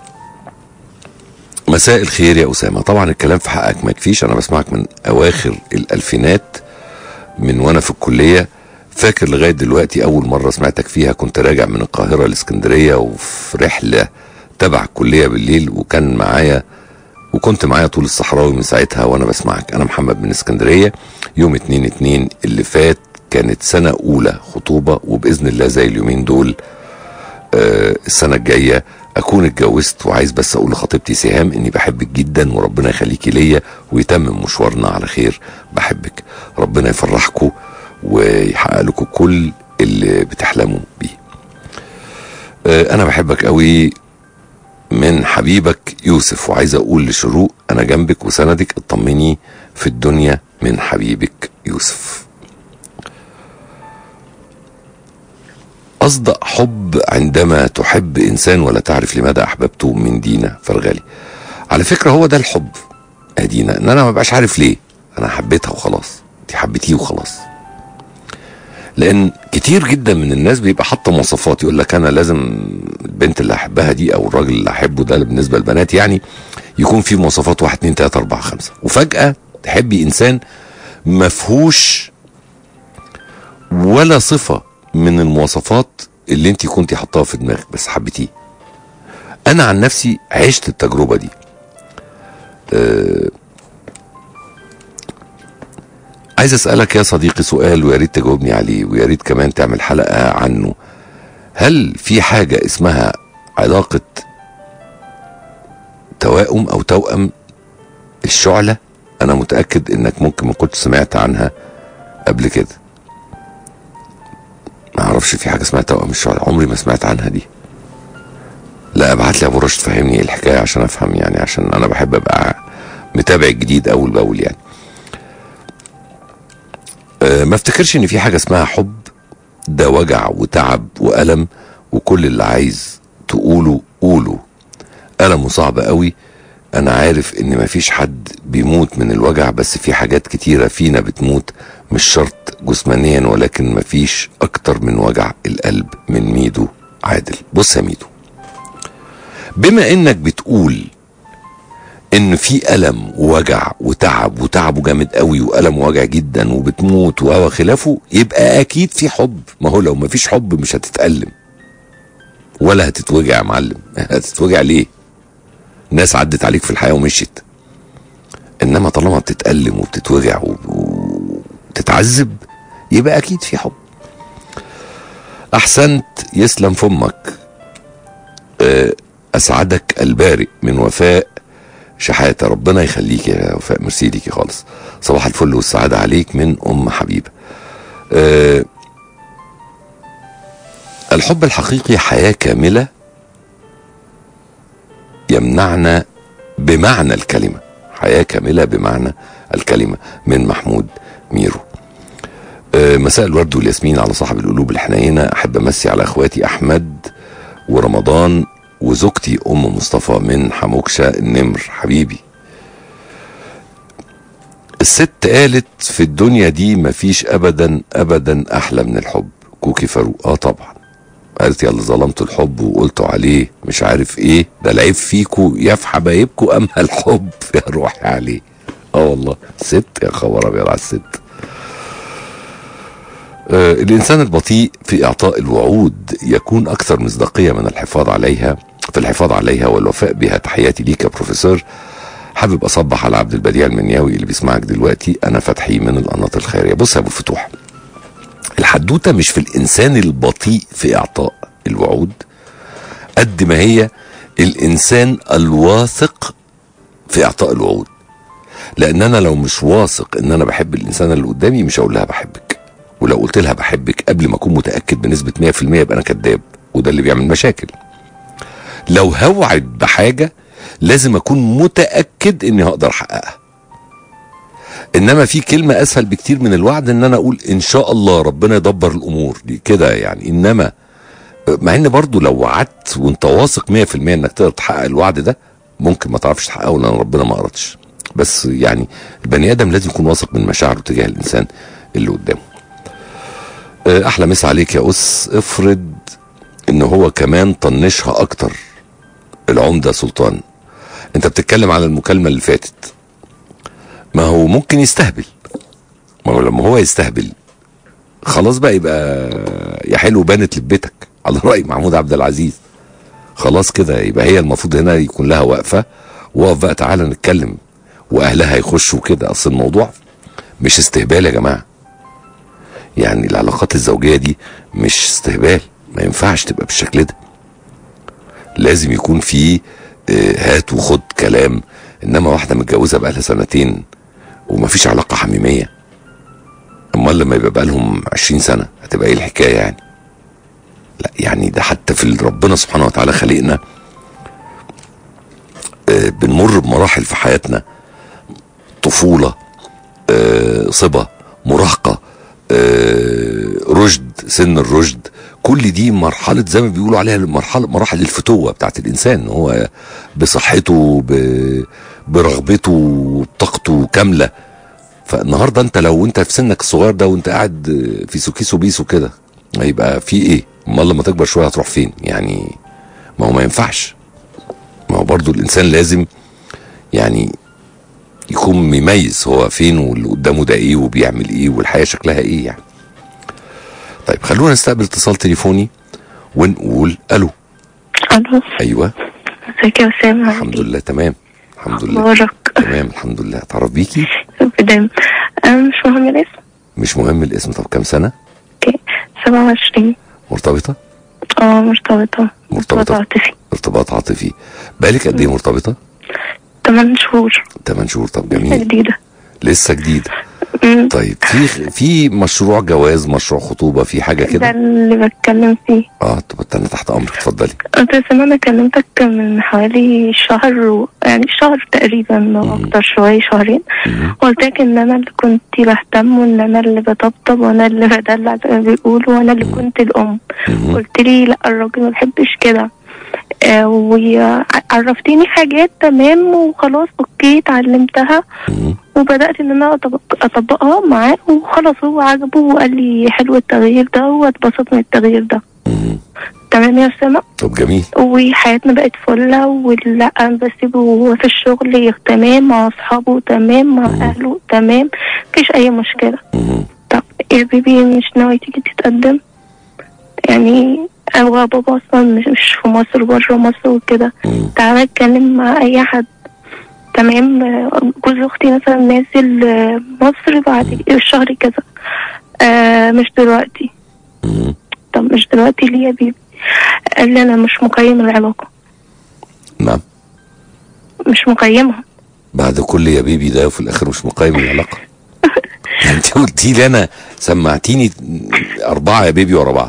مساء الخير يا أسامة طبعا الكلام في حقك ما يكفيش أنا بسمعك من أواخر الألفينات من وأنا في الكلية فاكر لغاية دلوقتي أول مرة سمعتك فيها كنت راجع من القاهرة لإسكندرية وفي رحلة تبع الكلية بالليل وكان معايا وكنت معايا طول الصحراوي من ساعتها وانا بسمعك انا محمد من اسكندريه يوم اتنين اتنين اللي فات كانت سنه اولى خطوبه وباذن الله زي اليومين دول آه السنه الجايه اكون اتجوزت وعايز بس اقول لخطيبتي سهام اني بحبك جدا وربنا يخليكي ليا ويتمم مشوارنا على خير بحبك ربنا يفرحكم ويحقق لكم كل اللي بتحلموا بيه آه انا بحبك قوي من حبيبك يوسف وعايز اقول لشروق انا جنبك وسندك اطمني في الدنيا من حبيبك يوسف اصدق حب عندما تحب انسان ولا تعرف لماذا احببته من دينا فرغالي على فكره هو ده الحب يا دينا ان انا ما بقاش عارف ليه انا حبيتها وخلاص انت حبيتيه وخلاص لان كتير جدا من الناس بيبقى حاطه مواصفات يقول لك انا لازم البنت اللي احبها دي او الراجل اللي احبه ده بالنسبه للبنات يعني يكون فيه مواصفات واحد اتنين تلاته اربعه خمسه وفجاه تحبي انسان مفهوش ولا صفه من المواصفات اللي انت كنتي حطاها في دماغك بس حبيتيه انا عن نفسي عشت التجربه دي أه عايز اسالك يا صديقي سؤال ويا ريت تجاوبني عليه ويا ريت كمان تعمل حلقه عنه هل في حاجه اسمها علاقه توائم او توأم الشعله انا متاكد انك ممكن ما كنت سمعت عنها قبل كده ما اعرفش في حاجه اسمها توأم الشعله عمري ما سمعت عنها دي لا ابعت لي يا ابو رشد فهمني ايه الحكايه عشان افهم يعني عشان انا بحب ابقى متابع الجديد اول باول يعني أه ما افتكرش ان في حاجه اسمها حب ده وجع وتعب والم وكل اللي عايز تقوله قوله ألمه صعب قوي أنا عارف إن مفيش حد بيموت من الوجع بس في حاجات كتيرة فينا بتموت مش شرط جسمانيا ولكن مفيش أكتر من وجع القلب من ميدو عادل بص يا ميدو بما إنك بتقول إن في ألم ووجع وتعب وتعبه جامد قوي وألم ووجع جدا وبتموت وهو خلافه يبقى أكيد في حب ما هو لو مفيش حب مش هتتألم ولا هتتوجع يا معلم هتتوجع ليه ناس عدت عليك في الحياه ومشيت انما طالما بتتألم وبتتوجع وبتتعذب يبقى اكيد في حب احسنت يسلم فمك اسعدك البارئ من وفاء شحاته ربنا يخليك يا وفاء ميرسي ليكي خالص صباح الفل والسعاده عليك من ام حبيبه أه الحب الحقيقي حياه كامله يمنعنا بمعنى الكلمه حياه كامله بمعنى الكلمه من محمود ميرو أه مساء الورد والياسمين على صاحب القلوب الحنينه احب امسي على اخواتي احمد ورمضان وزوجتي ام مصطفى من حموكشه النمر حبيبي الست قالت في الدنيا دي مفيش ابدا ابدا احلى من الحب كوكي فاروق اه طبعا قالت يلا ظلمتوا الحب وقلتوا عليه مش عارف ايه ده العيب فيكوا يا في حبايبكوا اما الحب يا روحي عليه اه والله ست يا خبر ابيض على الست آه الانسان البطيء في اعطاء الوعود يكون اكثر مصداقيه من الحفاظ عليها في الحفاظ عليها والوفاء بها تحياتي ليك يا بروفيسور حابب اصبح على عبد البديع المنياوي اللي بيسمعك دلوقتي انا فتحي من القناط الخيريه بص يا ابو الفتوح الحدوته مش في الانسان البطيء في اعطاء الوعود قد ما هي الانسان الواثق في اعطاء الوعود لان انا لو مش واثق ان انا بحب الانسان اللي قدامي مش هقول لها بحبك ولو قلت لها بحبك قبل ما اكون متاكد بنسبه 100% يبقى انا كذاب وده اللي بيعمل مشاكل لو هوعد بحاجه لازم اكون متاكد اني هقدر احققها انما في كلمه اسهل بكتير من الوعد ان انا اقول ان شاء الله ربنا يدبر الامور دي كده يعني انما مع ان برضو لو وعدت وانت واثق 100% انك تقدر تحقق الوعد ده ممكن ما تعرفش تحققه لان ربنا ما اردش بس يعني البني ادم لازم يكون واثق من مشاعره تجاه الانسان اللي قدامه احلى مسا عليك يا اس افرض ان هو كمان طنشها اكتر العمده سلطان انت بتتكلم على المكالمه اللي فاتت ما هو ممكن يستهبل ما هو لما هو يستهبل خلاص بقى يبقى يا حلو بانت لبتك على راي محمود عبد العزيز خلاص كده يبقى هي المفروض هنا يكون لها وقفه وقف بقى تعالى نتكلم واهلها يخشوا كده اصل الموضوع مش استهبال يا جماعه يعني العلاقات الزوجيه دي مش استهبال ما ينفعش تبقى بالشكل ده لازم يكون في هات وخد كلام انما واحده متجوزه بقالها سنتين ومفيش علاقه حميميه امال لما يبقى بقالهم 20 سنه هتبقى ايه الحكايه يعني لا يعني ده حتى في ربنا سبحانه وتعالى خلقنا آه بنمر بمراحل في حياتنا طفوله آه صبا مراهقه آه رشد سن الرشد كل دي مرحله زي ما بيقولوا عليها مرحله مراحل الفتوه بتاعت الانسان هو بصحته ب... برغبته بطاقته كامله فالنهارده انت لو انت في سنك الصغير ده وانت قاعد في سوكيسو بيسو كده هيبقى في ايه؟ امال لما تكبر شويه هتروح فين؟ يعني ما هو ما ينفعش ما هو برضو الانسان لازم يعني يكون مميز هو فين واللي قدامه ده ايه وبيعمل ايه والحياه شكلها ايه يعني طيب خلونا نستقبل اتصال تليفوني ونقول الو الو ايوه ازيك يا اسامه الحمد لله تمام الحمد لله مبارك تمام الحمد لله تعرف بيكي بداية أنا مش مهم الاسم مش مهم الاسم طب كام سنه اوكي 27 مرتبطه اه مرتبطة مرتبطة. عاطفي ارتباط عاطفي بالك قد ايه مرتبطه 8 شهور 8 شهور طب لسه جميل جديدة لسه جديده أمم، طيب في في مشروع جواز مشروع خطوبه في حاجه ده كده اللي بتكلم فيه اه طب انا تحت امرك اتفضلي انت سامع انا كلمتك من حوالي شهر و... يعني شهر تقريبا او اكتر شوية شهرين مم. قلت لك ان انا اللي كنت بهتم وان انا اللي بطبطب وانا اللي بدلع زي ما بيقولوا وانا اللي كنت الام مم. قلت لي لا الراجل ما بيحبش كده آه وعرفتيني حاجات تمام وخلاص اوكي اتعلمتها مم. وبدات ان انا أطبق- اطبقها معاه وخلاص هو عجبه وقال لي حلو التغيير ده واتبسط من التغيير ده مم. تمام يا اسامه طب جميل وحياتنا بقت فله ولا انا بسيبه وهو في الشغل تمام مع اصحابه تمام مع اهله تمام مفيش اي مشكله مم. طب يا بيبي مش ناوي تيجي تتقدم يعني هو بابا اصلا مش مش في مصر بره مصر وكده مم. تعالى اتكلم مع اي حد تمام آه، جوز اختي مثلا نازل آه، مصر بعد الشهر كذا آه مش دلوقتي مم. طب مش دلوقتي ليه يا بيبي قال لي انا مش مقيم العلاقه نعم مش مقيمها بعد كل يا بيبي ده وفي الاخر مش مقيم العلاقه انت قلتي لي انا سمعتيني اربعه يا بيبي ورا بعض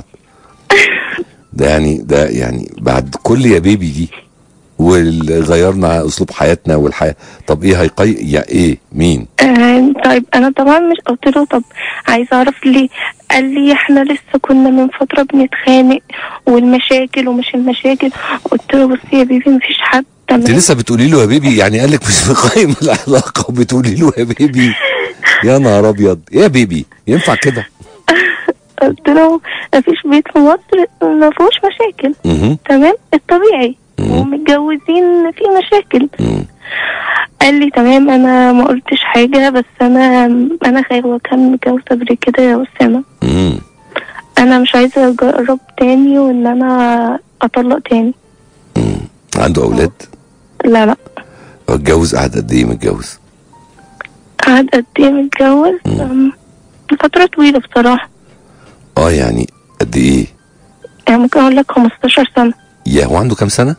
ده يعني ده يعني بعد كل يا بيبي دي واللي غيرنا اسلوب حياتنا والحياه طب ايه هيقي يا ايه مين آه طيب انا طبعا مش قلت له طب عايز اعرف ليه قال لي احنا لسه كنا من فتره بنتخانق والمشاكل ومش المشاكل قلت له بص يا بيبي مفيش حد انت تمام لسه بتقولي له يا بيبي يعني قال لك مش مقيم العلاقه وبتقولي له يا بيبي يا نهار ابيض يا بيبي ينفع كده قلت له مفيش بيت في مصر ما فيهوش مشاكل مهم. تمام الطبيعي مم. ومتجوزين في مشاكل مم. قال لي تمام انا ما قلتش حاجه بس انا انا خايف وكان متجوز قبل كده يا اسامه مم. انا مش عايزه اجرب تاني وان انا اطلق تاني مم. عنده اولاد لا لا هو اتجوز قعد قد ايه متجوز قعد قد ايه متجوز أم، فترة طويلة بصراحة اه يعني قد ايه يعني ممكن اقول لك 15 سنة يا هو عنده كام سنه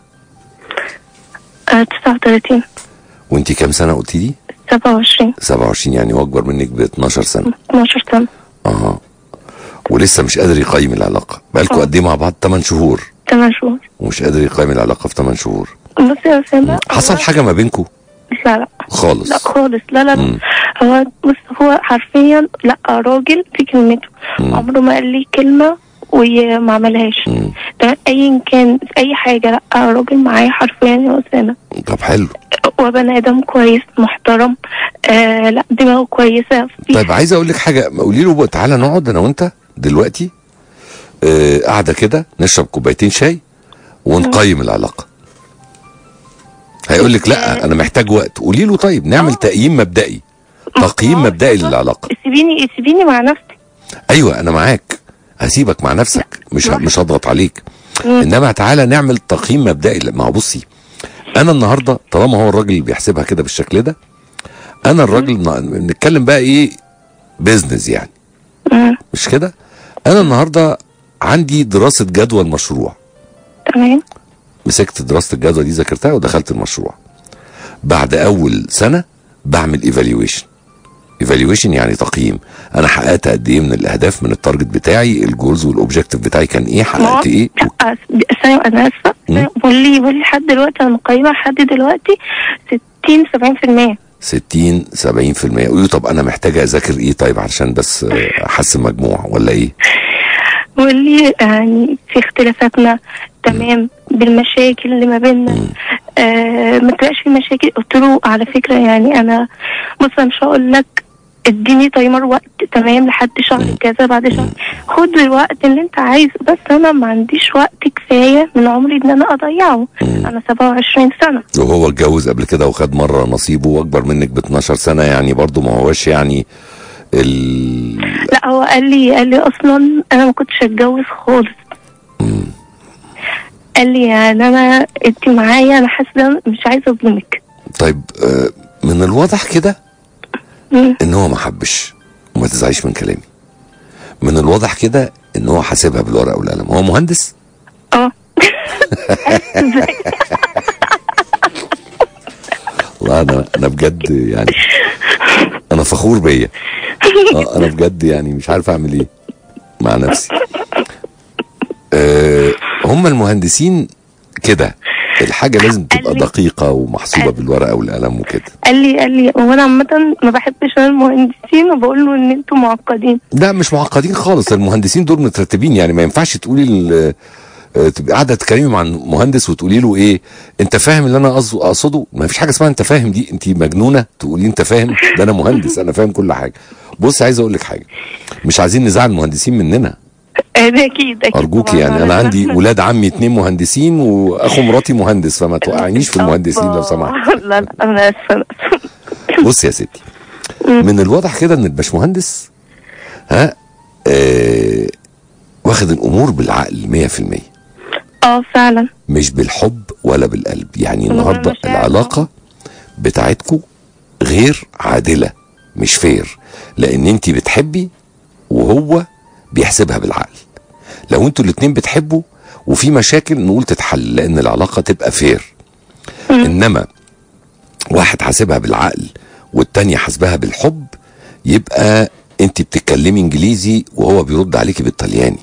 آه 39 وانت كام سنه قلتي لي 27 27 يعني هو اكبر منك ب 12 سنه 12 سنة اها ولسه مش قادر يقيم العلاقه بقالكوا آه. قد ايه مع بعض 8 شهور 8 شهور ومش قادر يقيم العلاقه في 8 شهور بص يا أسامة حصل هو- حاجه ما بينكوا لا لا خالص لا خالص لا لا مم. لا هو بص هو حرفيا لا راجل في كلمته مم. عمره ما قال لي كلمة وما عملهاش مم. تمام ايا كان في اي حاجة لا راجل معايا حرفيا يا أسامة طب حلو وبني ادم كويس محترم آه لا دماغه كويسة في طيب عايز اقول لك حاجه قولي له بقى تعالى نقعد انا وانت دلوقتي آه قاعده كده نشرب كوبايتين شاي ونقيم العلاقه هيقول لك لا انا محتاج وقت قولي له طيب نعمل تقييم مبدئي تقييم آه، مبدئي بالظبط. للعلاقه سيبيني سيبيني مع نفسي ايوه انا معاك هسيبك مع نفسك مش لا. مش هضغط عليك مم. انما تعالى نعمل تقييم مبدئي ما هو بصي انا النهارده طالما هو الراجل اللي بيحسبها كده بالشكل ده انا الراجل ن- نتكلم بقى ايه بيزنس يعني مم. مش كده انا النهارده عندي دراسه جدوى المشروع تمام مسكت دراسه الجدوى دي ذاكرتها ودخلت المشروع بعد اول سنه بعمل ايفالويشن ايفالويشن يعني تقييم انا حققت قد ايه من الاهداف من التارجت بتاعي الجولز والاوبجيكتيف بتاعي كان ايه حققت ايه لا أس- ثانية انا اسفة مم. قولي قولي لحد دلوقتي انا مقيمة لحد دلوقتي 60 70% 60 70% قولوا طب انا محتاجه اذاكر ايه طيب علشان بس آه، احسن مجموع ولا ايه واللي يعني في اختلافاتنا تمام بالمشاكل اللي ما بيننا آه ما تبقاش في مشاكل قلت له على فكره يعني انا بص أنا مش هقول لك اديني تايمر وقت تمام لحد شهر كذا بعد شهر خد الوقت اللي انت عايزه بس انا ما عنديش وقت كفايه من عمري ان انا اضيعه انا 27 سنه وهو اتجوز قبل كده وخد مره نصيبه واكبر منك ب 12 سنه يعني برضه ما هوش يعني ال لا هو قال لي قال لي اصلا انا ما كنتش اتجوز خالص قال لي يعني انا انت معايا انا حاسه مش عايزه اظلمك طيب آه، من الواضح كده مم. ان هو ما حبش وما تزعليش من كلامي من الواضح كده ان هو حاسبها بالورقه والقلم هو مهندس اه والله انا انا بجد يعني انا فخور بيا اه انا بجد يعني مش عارف اعمل ايه مع نفسي آه هم المهندسين كده الحاجه لازم تبقى قال لي- دقيقه ومحسوبه بالورقه والقلم وكده قال لي قال لي وانا عامه ما بحبش انا المهندسين وبقول له ان انتوا معقدين لا مش معقدين خالص المهندسين دول مترتبين يعني ما ينفعش تقولي ال- آه، تبقي قاعده تتكلمي مع مهندس وتقولي له ايه انت فاهم اللي انا قصد- اقصده ما فيش حاجه اسمها انت فاهم دي انت مجنونه تقولي انت فاهم ده انا مهندس انا فاهم كل حاجه بص عايز اقول لك حاجه مش عايزين نزعل المهندسين مننا آه، ده اكيد اكيد ارجوكي طبعاً. يعني انا عندي ولاد عمي اتنين مهندسين واخو مراتي مهندس فما توقعنيش في المهندسين لو سمحت لا لا انا اسفه أنا آسفة. بص يا ستي من الواضح كده ان الباشمهندس ها آه واخد الامور بالعقل 100% اه فعلا مش بالحب ولا بالقلب يعني ولا النهارده بالمشاعر. العلاقه بتاعتكم غير عادله مش فير لان انت بتحبي وهو بيحسبها بالعقل لو انتوا الاتنين بتحبوا وفي مشاكل نقول تتحل لان العلاقه تبقى فير انما واحد حاسبها بالعقل والتانية حاسبها بالحب يبقى انت بتتكلمي انجليزي وهو بيرد عليكي بالطلياني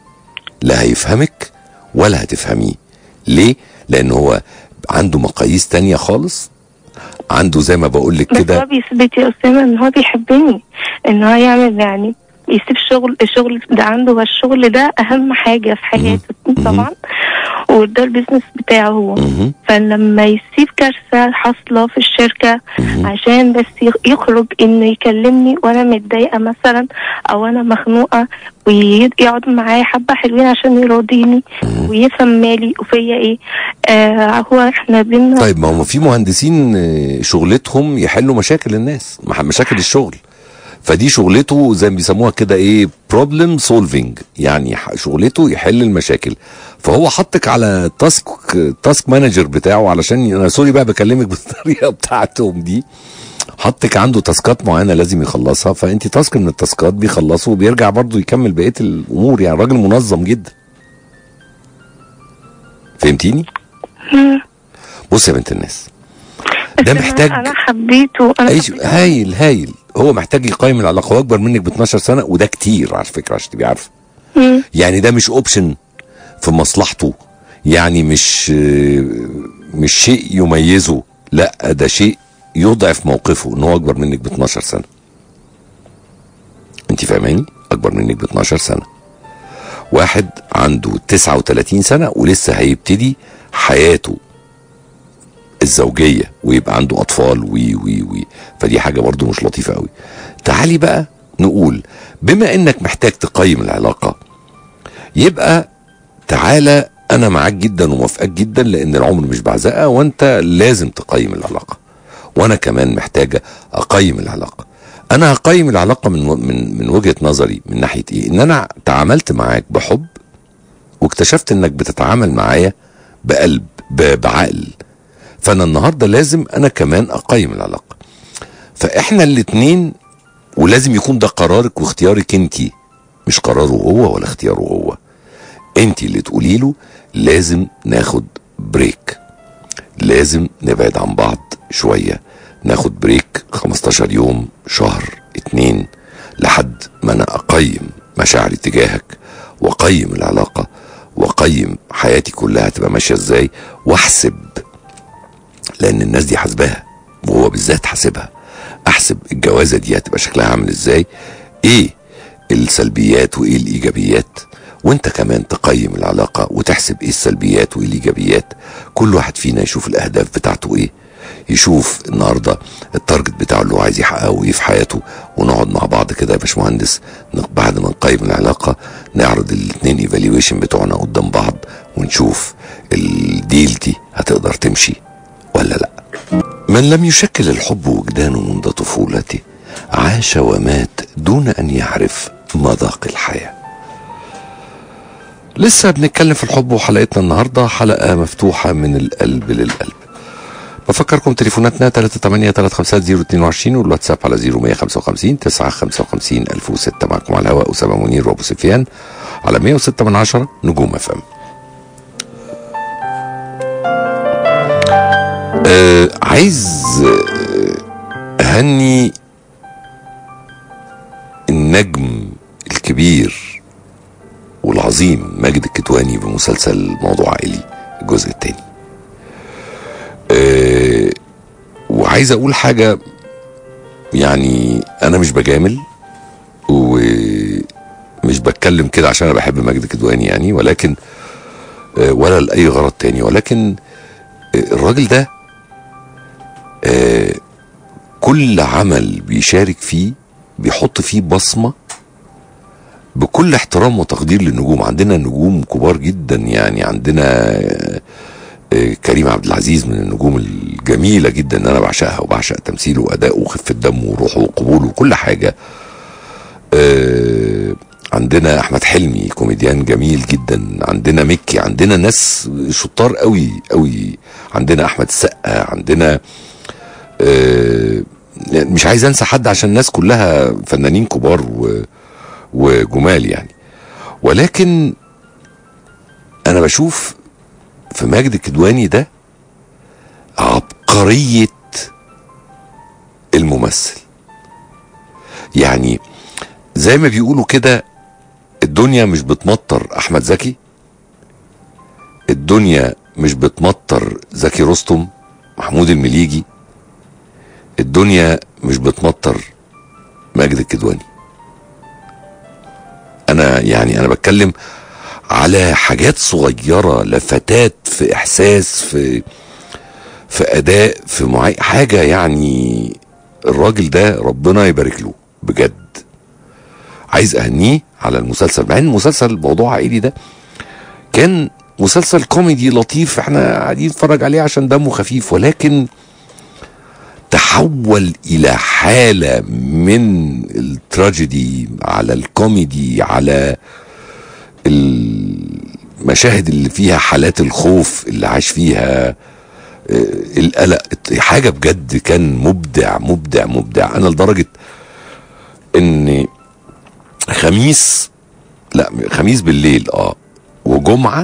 لا هيفهمك ولا هتفهميه ليه لان هو عنده مقاييس تانية خالص عنده زي ما بقول لك بس هو كده بيثبت يا اسامه ان هو بيحبني ان هو يعمل يعني يسيب شغل الشغل ده عنده والشغل ده اهم حاجه في حياته طبعا وده البيزنس بتاعه هو مهم. فلما يسيب كارثه حاصله في الشركه عشان بس يخ- يخرج انه يكلمني وانا متضايقه مثلا او انا مخنوقه ويقعد معايا حبه حلوين عشان يراضيني ويفهم مالي وفيا ايه آه هو احنا بينا طيب ما هم في مهندسين آه، شغلتهم يحلوا مشاكل الناس مح- مشاكل الشغل فدي شغلته زي ما بيسموها كده ايه بروبلم سولفينج يعني ح- شغلته يحل المشاكل فهو حطك على تاسك تاسك مانجر بتاعه علشان انا سوري بقى بكلمك بالطريقه بتاعتهم دي حطك عنده تاسكات معينه لازم يخلصها فانت تاسك من التاسكات بيخلصه وبيرجع برضه يكمل بقيه الامور يعني راجل منظم جدا فهمتيني بص يا بنت الناس بس ده أنا- محتاج انا حبيته انا ايش حبيته. هايل هايل هو محتاج يقيم العلاقه هو اكبر منك ب 12 سنه وده كتير على فكره عشان تبقي عارفه مم. يعني ده مش اوبشن في مصلحته يعني مش مش شيء يميزه لا ده شيء يضعف موقفه ان هو اكبر منك ب 12 سنه انت فاهماني اكبر منك ب 12 سنه واحد عنده 39 سنه ولسه هيبتدي حياته الزوجيه ويبقى عنده اطفال وي وي وي فدي حاجه برضو مش لطيفه قوي تعالي بقى نقول بما انك محتاج تقيم العلاقه يبقى تعالى انا معاك جدا وموافقك جدا لان العمر مش بعزقه وانت لازم تقيم العلاقه وانا كمان محتاجه اقيم العلاقه انا هقيم العلاقه من من من وجهه نظري من ناحيه ايه ان انا تعاملت معاك بحب واكتشفت انك بتتعامل معايا بقلب ب- بعقل فانا النهارده لازم انا كمان اقيم العلاقه فاحنا الاتنين ولازم يكون ده قرارك واختيارك انت مش قراره هو ولا اختياره هو انت اللي تقولي له لازم ناخد بريك لازم نبعد عن بعض شوية ناخد بريك 15 يوم شهر اتنين لحد ما انا اقيم مشاعري تجاهك واقيم العلاقة واقيم حياتي كلها تبقى ماشية ازاي واحسب لان الناس دي حاسباها وهو بالذات حاسبها احسب الجوازه دي هتبقى شكلها عامل ازاي ايه السلبيات وايه الايجابيات وانت كمان تقيم العلاقة وتحسب ايه السلبيات وايه الايجابيات كل واحد فينا يشوف الاهداف بتاعته ايه يشوف النهارده التارجت بتاعه اللي هو عايز يحققه ايه في حياته ونقعد مع بعض كده يا باشمهندس ن- بعد ما نقيم العلاقه نعرض الاثنين ايفالويشن بتوعنا قدام بعض ونشوف الديل دي هتقدر تمشي ولا لا من لم يشكل الحب وجدانه منذ طفولته عاش ومات دون ان يعرف مذاق الحياه لسه بنتكلم في الحب وحلقتنا النهارده حلقه مفتوحه من القلب للقلب بفكركم تليفوناتنا 38 350 022 والواتساب على 0155 955 1006 معكم على الهواء أسامة منير وأبو سفيان على 106 من عشرة نجوم اف ام آه عايز آه، أهني النجم الكبير والعظيم ماجد الكدواني بمسلسل موضوع عائلي الجزء الثاني آه، وعايز اقول حاجه يعني انا مش بجامل ومش بتكلم كده عشان انا بحب ماجد الكدواني يعني ولكن آه، ولا لاي غرض تاني ولكن آه، الراجل ده آه، كل عمل بيشارك فيه بيحط فيه بصمه بكل احترام وتقدير للنجوم عندنا نجوم كبار جدا يعني عندنا آه، آه، كريم عبد العزيز من النجوم الجميله جدا ان انا بعشقها وبعشق تمثيله وادائه وخفه دمه وروحه وقبوله وكل حاجه آه، عندنا احمد حلمي كوميديان جميل جدا عندنا مكي عندنا ناس شطار قوي قوي عندنا احمد السقا عندنا آه، مش عايز انسى حد عشان الناس كلها فنانين كبار و وجمال يعني ولكن انا بشوف في ماجد الكدواني ده عبقرية الممثل يعني زي ما بيقولوا كده الدنيا مش بتمطر احمد زكي الدنيا مش بتمطر زكي رستم محمود المليجي الدنيا مش بتمطر ماجد الكدواني انا يعني انا بتكلم على حاجات صغيره لفتات في احساس في في اداء في معي حاجه يعني الراجل ده ربنا يبارك له بجد عايز اهنيه على المسلسل مع ان المسلسل موضوع عائلي ده كان مسلسل كوميدي لطيف احنا قاعدين نتفرج عليه عشان دمه خفيف ولكن تحول الى حاله من التراجيدي على الكوميدي على المشاهد اللي فيها حالات الخوف اللي عاش فيها آه، القلق حاجه بجد كان مبدع مبدع مبدع انا لدرجه ان خميس لا خميس بالليل اه وجمعه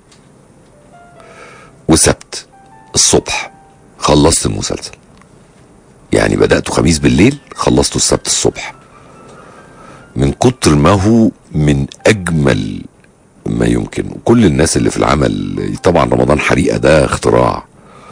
وسبت الصبح خلصت المسلسل يعني بدأته خميس بالليل خلصته السبت الصبح من كتر ما هو من أجمل ما يمكن كل الناس اللي في العمل طبعا رمضان حريقة ده اختراع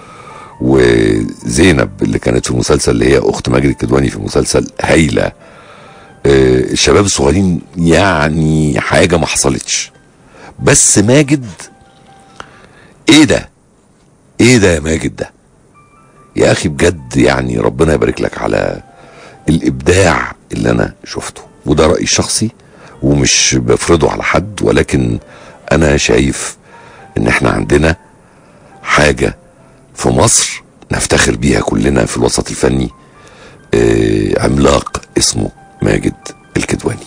وزينب اللي كانت في المسلسل اللي هي أخت ماجد الكدواني في المسلسل هايلة آه، الشباب الصغيرين يعني حاجة ما حصلتش بس ماجد ايه ده ايه ده يا ماجد ده يا اخي بجد يعني ربنا يبارك لك على الابداع اللي انا شفته وده رايي الشخصي ومش بفرضه على حد ولكن انا شايف ان احنا عندنا حاجه في مصر نفتخر بيها كلنا في الوسط الفني آه، عملاق اسمه ماجد الكدواني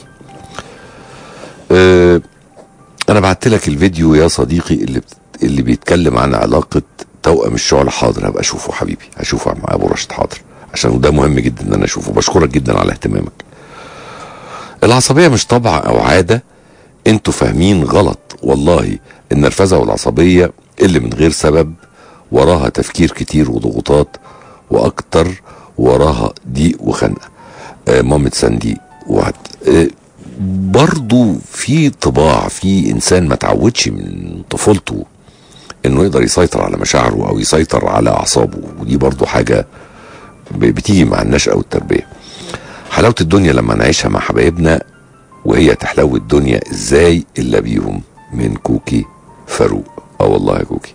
آه، انا بعت لك الفيديو يا صديقي اللي بت... اللي بيتكلم عن علاقه توأم الشعلة حاضر هبقى اشوفه حبيبي هشوفه مع ابو راشد حاضر عشان ده مهم جدا ان انا اشوفه بشكرك جدا على اهتمامك العصبيه مش طبع او عاده انتوا فاهمين غلط والله النرفزه والعصبيه اللي من غير سبب وراها تفكير كتير وضغوطات واكتر وراها ضيق وخنقه آه مامة ساندي وعد آه برضو في طباع في انسان ما تعودش من طفولته انه يقدر يسيطر على مشاعره او يسيطر على اعصابه ودي برضو حاجه ب- بتيجي مع النشأة والتربية حلاوة الدنيا لما نعيشها مع حبايبنا وهي تحلو الدنيا ازاي الا بيهم من كوكي فاروق اه والله يا كوكي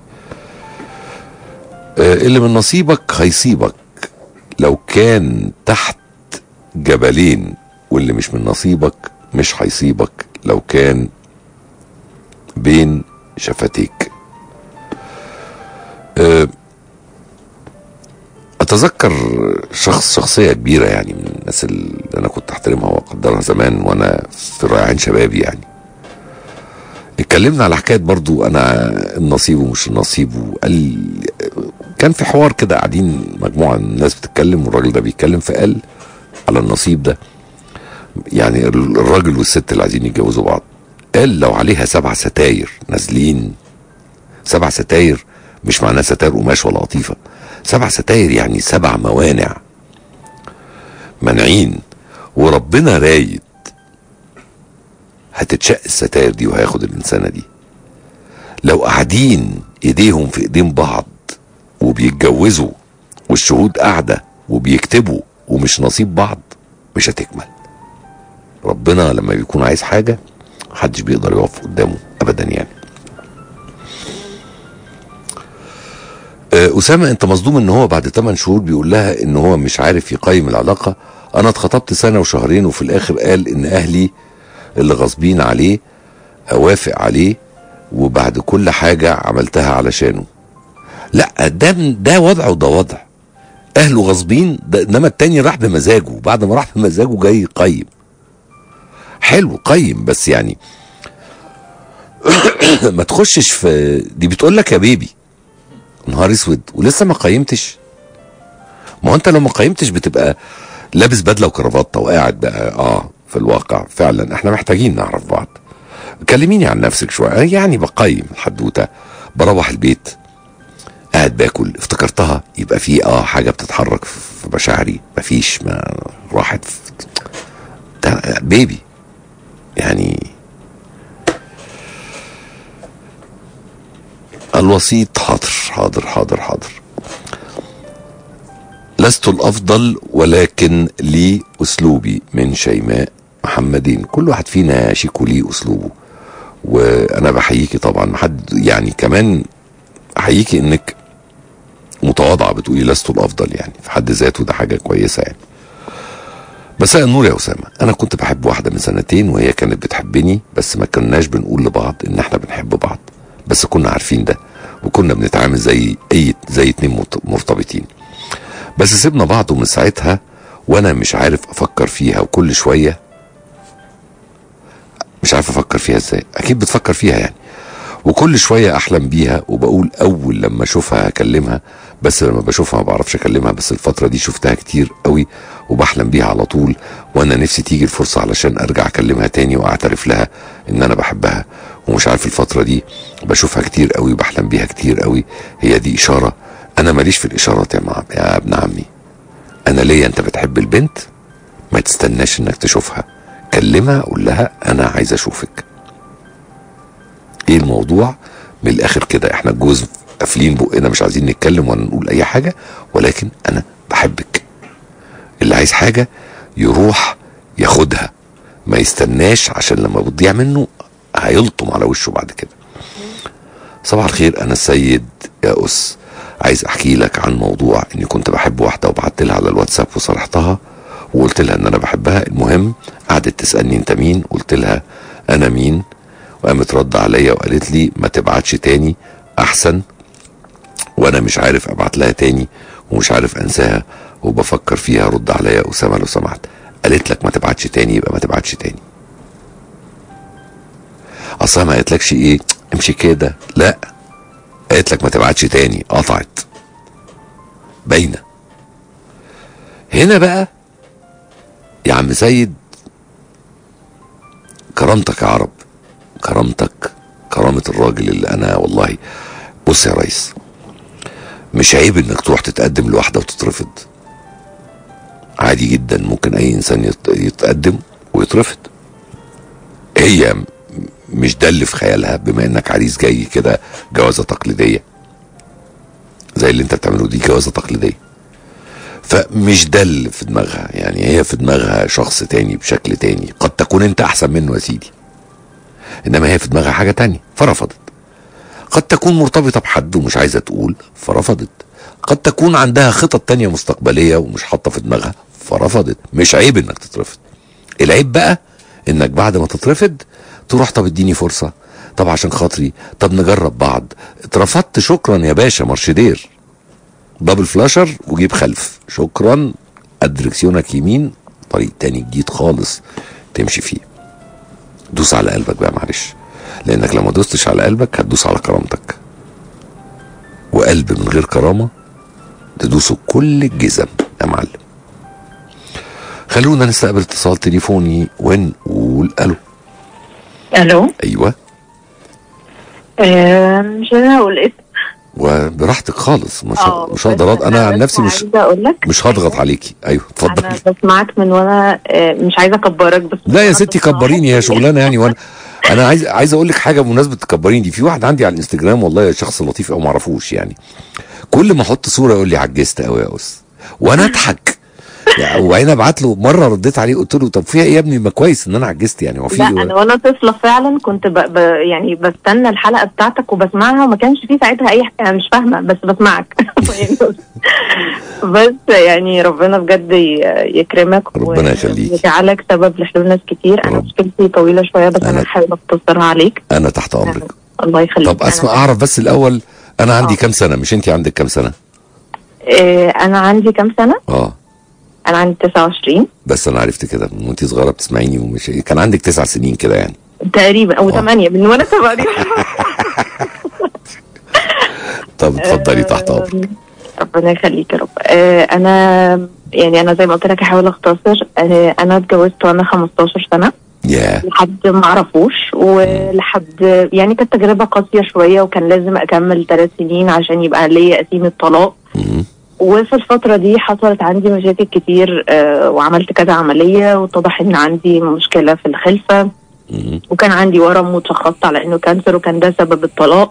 آه اللي من نصيبك هيصيبك لو كان تحت جبلين واللي مش من نصيبك مش هيصيبك لو كان بين شفتيك آه، اتذكر شخص شخصيه كبيره يعني من الناس اللي انا كنت احترمها واقدرها زمان وانا في ريعان شبابي يعني اتكلمنا على حكايه برضو انا النصيب ومش النصيب وقال كان في حوار كده قاعدين مجموعه من الناس بتتكلم والراجل ده بيتكلم فقال على النصيب ده يعني الراجل والست اللي عايزين يتجوزوا بعض قال لو عليها سبع ستاير نازلين سبع ستاير مش معناه ستاير قماش ولا قطيفه سبع ستاير يعني سبع موانع مانعين وربنا رايد هتتشق الستاير دي وهياخد الانسانه دي لو قاعدين ايديهم في ايدين بعض وبيتجوزوا والشهود قاعده وبيكتبوا ومش نصيب بعض مش هتكمل ربنا لما بيكون عايز حاجه محدش بيقدر يقف قدامه ابدا يعني آه، اسامه انت مصدوم ان هو بعد 8 شهور بيقول لها ان هو مش عارف يقيم العلاقه انا اتخطبت سنه وشهرين وفي الاخر قال ان اهلي اللي غاصبين عليه اوافق عليه وبعد كل حاجه عملتها علشانه لا ده ده وضع وده وضع اهله غاصبين ده انما التاني راح بمزاجه بعد ما راح بمزاجه جاي يقيم حلو قيم بس يعني ما تخشش في دي بتقول لك يا بيبي نهار اسود ولسه ما قيمتش ما هو انت لو ما قيمتش بتبقى لابس بدله وكرافته وقاعد بقى اه في الواقع فعلا احنا محتاجين نعرف بعض كلميني عن نفسك شويه يعني بقيم الحدوته بروح البيت قاعد باكل افتكرتها يبقى في اه حاجه بتتحرك في مشاعري مفيش ما راحت في ده بيبي يعني الوسيط حاضر حاضر حاضر حاضر لست الافضل ولكن لي اسلوبي من شيماء محمدين كل واحد فينا شيكو ليه اسلوبه وانا بحييكي طبعا حد يعني كمان احييكي انك متواضعه بتقولي لست الافضل يعني في حد ذاته ده حاجه كويسه يعني مساء النور يا اسامه انا كنت بحب واحده من سنتين وهي كانت بتحبني بس ما كناش بنقول لبعض ان احنا بنحب بعض بس كنا عارفين ده وكنا بنتعامل زي اي زي اتنين مرت- مرتبطين بس سيبنا بعض ومن ساعتها وانا مش عارف افكر فيها وكل شويه مش عارف افكر فيها ازاي اكيد بتفكر فيها يعني وكل شويه احلم بيها وبقول اول لما اشوفها هكلمها بس لما بشوفها ما بعرفش اكلمها بس الفتره دي شفتها كتير قوي وبحلم بيها على طول وانا نفسي تيجي الفرصه علشان ارجع اكلمها تاني واعترف لها ان انا بحبها ومش عارف الفتره دي بشوفها كتير قوي وبحلم بيها كتير قوي هي دي اشاره انا ماليش في الاشارات يا, مع... يا ابن عمي انا ليا انت بتحب البنت ما تستناش انك تشوفها كلمها قول لها انا عايز اشوفك ايه الموضوع من الاخر كده احنا الجوز قافلين بقنا مش عايزين نتكلم ولا نقول اي حاجه ولكن انا بحبك اللي عايز حاجه يروح ياخدها ما يستناش عشان لما بتضيع منه هيلطم على وشه بعد كده صباح الخير انا السيد يا اس عايز احكي لك عن موضوع اني كنت بحب واحده وبعت لها على الواتساب وصرحتها وقلت لها ان انا بحبها المهم قعدت تسالني انت مين قلت لها انا مين وقامت رد عليا وقالت لي ما تبعتش تاني احسن وانا مش عارف ابعت لها تاني ومش عارف انساها وبفكر فيها رد عليا اسامه لو سمحت قالت لك ما تبعتش تاني يبقى ما تبعتش تاني اصلا ما قالتلكش ايه امشي كده لا قالت لك ما تبعتش تاني قطعت باينه هنا بقى يا عم سيد كرامتك يا عرب كرامتك كرامة الراجل اللي انا والله بص يا ريس مش عيب انك تروح تتقدم لواحدة وتترفض عادي جدا ممكن اي انسان يت- يتقدم ويترفض هي م- مش ده اللي في خيالها بما انك عريس جاي كده جوازة تقليدية زي اللي انت بتعمله دي جوازة تقليدية فمش ده اللي في دماغها يعني هي في دماغها شخص تاني بشكل تاني قد تكون انت احسن منه يا سيدي انما هي في دماغها حاجه تانية فرفضت قد تكون مرتبطه بحد ومش عايزه تقول فرفضت قد تكون عندها خطط تانية مستقبليه ومش حاطه في دماغها فرفضت مش عيب انك تترفض العيب بقى انك بعد ما تترفض تروح طب اديني فرصه طب عشان خاطري طب نجرب بعض اترفضت شكرا يا باشا مارشدير دبل فلاشر وجيب خلف شكرا ادركسيونك يمين طريق تاني جديد خالص تمشي فيه دوس على قلبك بقى معلش لانك لو ما دوستش على قلبك هتدوس على كرامتك وقلب من غير كرامه تدوسه كل الجزم يا معلم خلونا نستقبل اتصال تليفوني ونقول الو الو ايوه آه، مش انا هقول اسم وبراحتك خالص مش آه، مش هقدر بس أض- انا عن نفسي مش عايزه اقول لك مش هضغط عليكي ايوه انا اتفضل بسمعك من وانا آه، مش عايزه اكبرك بس لا يا أنا ستي بسمعك. كبريني هي شغلانه يعني وانا انا عايز عايز اقول لك حاجه بمناسبه تكبريني دي في واحد عندي على الانستجرام والله شخص لطيف قوي ما اعرفوش يعني كل ما احط صوره يقول لي عجزت قوي يا اس وانا اضحك يعني وبعدين ابعت له مره رديت عليه قلت له طب فيها ايه يا ابني ما كويس ان انا عجزت يعني هو في لا انا وانا طفله فعلا كنت ب... ب... يعني بستنى الحلقه بتاعتك وبسمعها وما كانش في ساعتها اي حاجه أنا مش فاهمه بس بسمعك بس يعني ربنا بجد ي- يكرمك ربنا يخليك. ويجعلك سبب لحلول ناس كتير انا رب. مشكلتي طويله شويه بس انا أنا- هحاول اختصرها عليك انا تحت امرك الله يخليك طب اسمع أنا- اعرف بس الاول انا عندي آه. كام سنه مش انت عندك كام سنه آه، انا عندي كام سنه اه انا عندي 29 بس انا عرفت كده من وانت صغيره بتسمعيني ومش كان عندك تسع سنين كده يعني تقريبا او آه. 8 من وانا صغيره طب اتفضلي تحت امرك ربنا يخليك يا رب آه، انا يعني انا زي ما قلت لك هحاول اختصر آه، انا اتجوزت وانا 15 سنه يا لحد ما اعرفوش ولحد يعني كانت تجربه قاسيه شويه وكان لازم اكمل ثلاث سنين عشان يبقى ليا قسيمه طلاق مم. وفي الفترة دي حصلت عندي مشاكل كتير آه، وعملت كذا عملية واتضح ان عندي مشكلة في الخلفة مم. وكان عندي ورم وتشخصت على انه كانسر وكان ده سبب الطلاق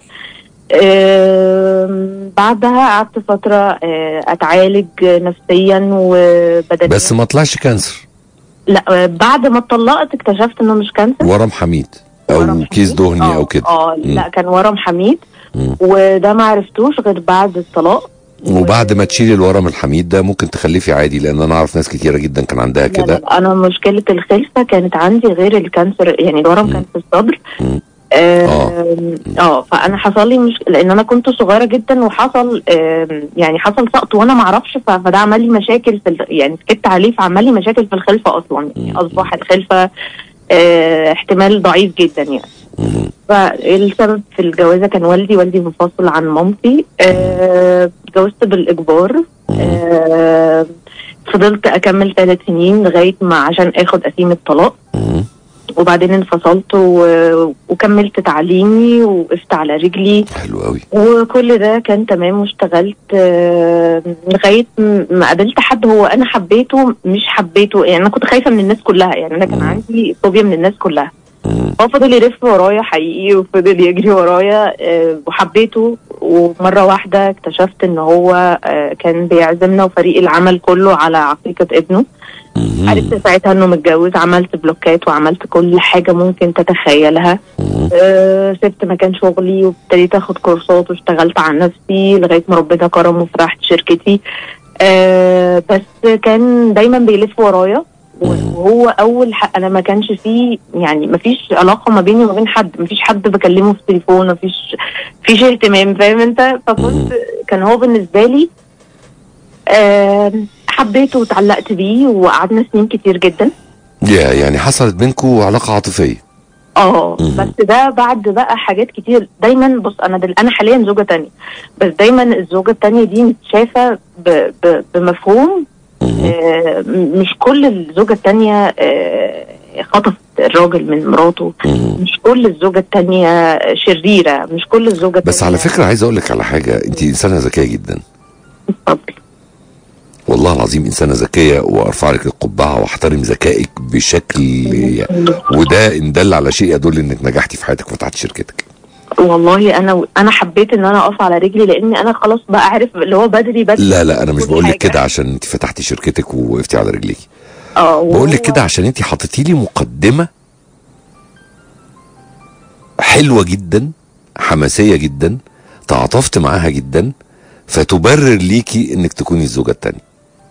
آم، بعدها قعدت فترة آه، اتعالج نفسيا وبدنيا بس ما طلعش كانسر لا آه، بعد ما اتطلقت اكتشفت انه مش كانسر ورم حميد ورم او كيس حميد. دهني آه، او كده اه مم. لا كان ورم حميد مم. وده ما عرفتوش غير بعد الطلاق وبعد ما تشيلي الورم الحميد ده ممكن تخلفي عادي لان انا اعرف ناس كتيره جدا كان عندها لا كده لا انا مشكله الخلفه كانت عندي غير الكانسر يعني الورم كان في الصدر مم. آم، اه فانا حصل لي مش لان انا كنت صغيره جدا وحصل آم، يعني حصل سقط وانا ما اعرفش ف- فده عمل لي مشاكل في ال- يعني سكت عليه فعمل لي مشاكل في الخلفه اصلا يعني مم. اصبح الخلفه آه، احتمال ضعيف جدا يعني مم. فالسبب في الجوازه كان والدي والدي منفصل عن مامتي آه، اتجوزت بالاجبار آه، فضلت اكمل ثلاث سنين لغايه ما عشان اخد قسيمه طلاق مم. وبعدين انفصلت و... وكملت تعليمي وقفت على رجلي حلو قوي وكل ده كان تمام واشتغلت آه، لغايه م- ما قابلت حد هو انا حبيته مش حبيته يعني انا كنت خايفه من الناس كلها يعني انا كان مم. عندي فوبيا من الناس كلها مم. هو فضل يلف ورايا حقيقي وفضل يجري ورايا آه، وحبيته ومره واحده اكتشفت ان هو آه، كان بيعزمنا وفريق العمل كله على عقيقه ابنه مم. عرفت ساعتها انه متجوز عملت بلوكات وعملت كل حاجه ممكن تتخيلها مم. أه سبت مكان شغلي وابتديت اخد كورسات واشتغلت على نفسي لغايه ما ربنا كرم وفتحت شركتي أه بس كان دايما بيلف ورايا وهو اول ح... انا ما كانش فيه يعني ما فيش علاقه ما بيني وما بين حد ما فيش حد بكلمه في التليفون ما فيش فيش اهتمام فاهم انت فكنت كان هو بالنسبه لي أه حبيته وتعلقت بيه وقعدنا سنين كتير جدا يا يعني حصلت بينكم علاقه عاطفيه اه مم. بس ده بعد بقى حاجات كتير دايما بص انا دل انا حاليا زوجه تانية بس دايما الزوجه التانية دي متشافه ب... ب... بمفهوم مم. آه م- مش كل الزوجه التانية آه خطفت الراجل من مراته مم. مش كل الزوجه التانية شريره مش كل الزوجه بس التانية على فكره عايز اقول لك على حاجه انت انسانه ذكيه جدا اتفضل. والله العظيم انسانه ذكيه وارفع لك القبعه واحترم ذكائك بشكل وده ان دل على شيء يدل انك نجحتي في حياتك وفتحت شركتك والله انا انا حبيت ان انا اقف على رجلي لان انا خلاص بقى عارف اللي هو بدري بدري لا لا انا مش كل بقول لك حاجة. كده عشان انت فتحتي شركتك ووقفتي على رجليكي اه بقول لك وهو- كده عشان انت حطيتي لي مقدمه حلوه جدا حماسيه جدا تعاطفت معاها جدا فتبرر ليكي انك تكوني الزوجه الثانيه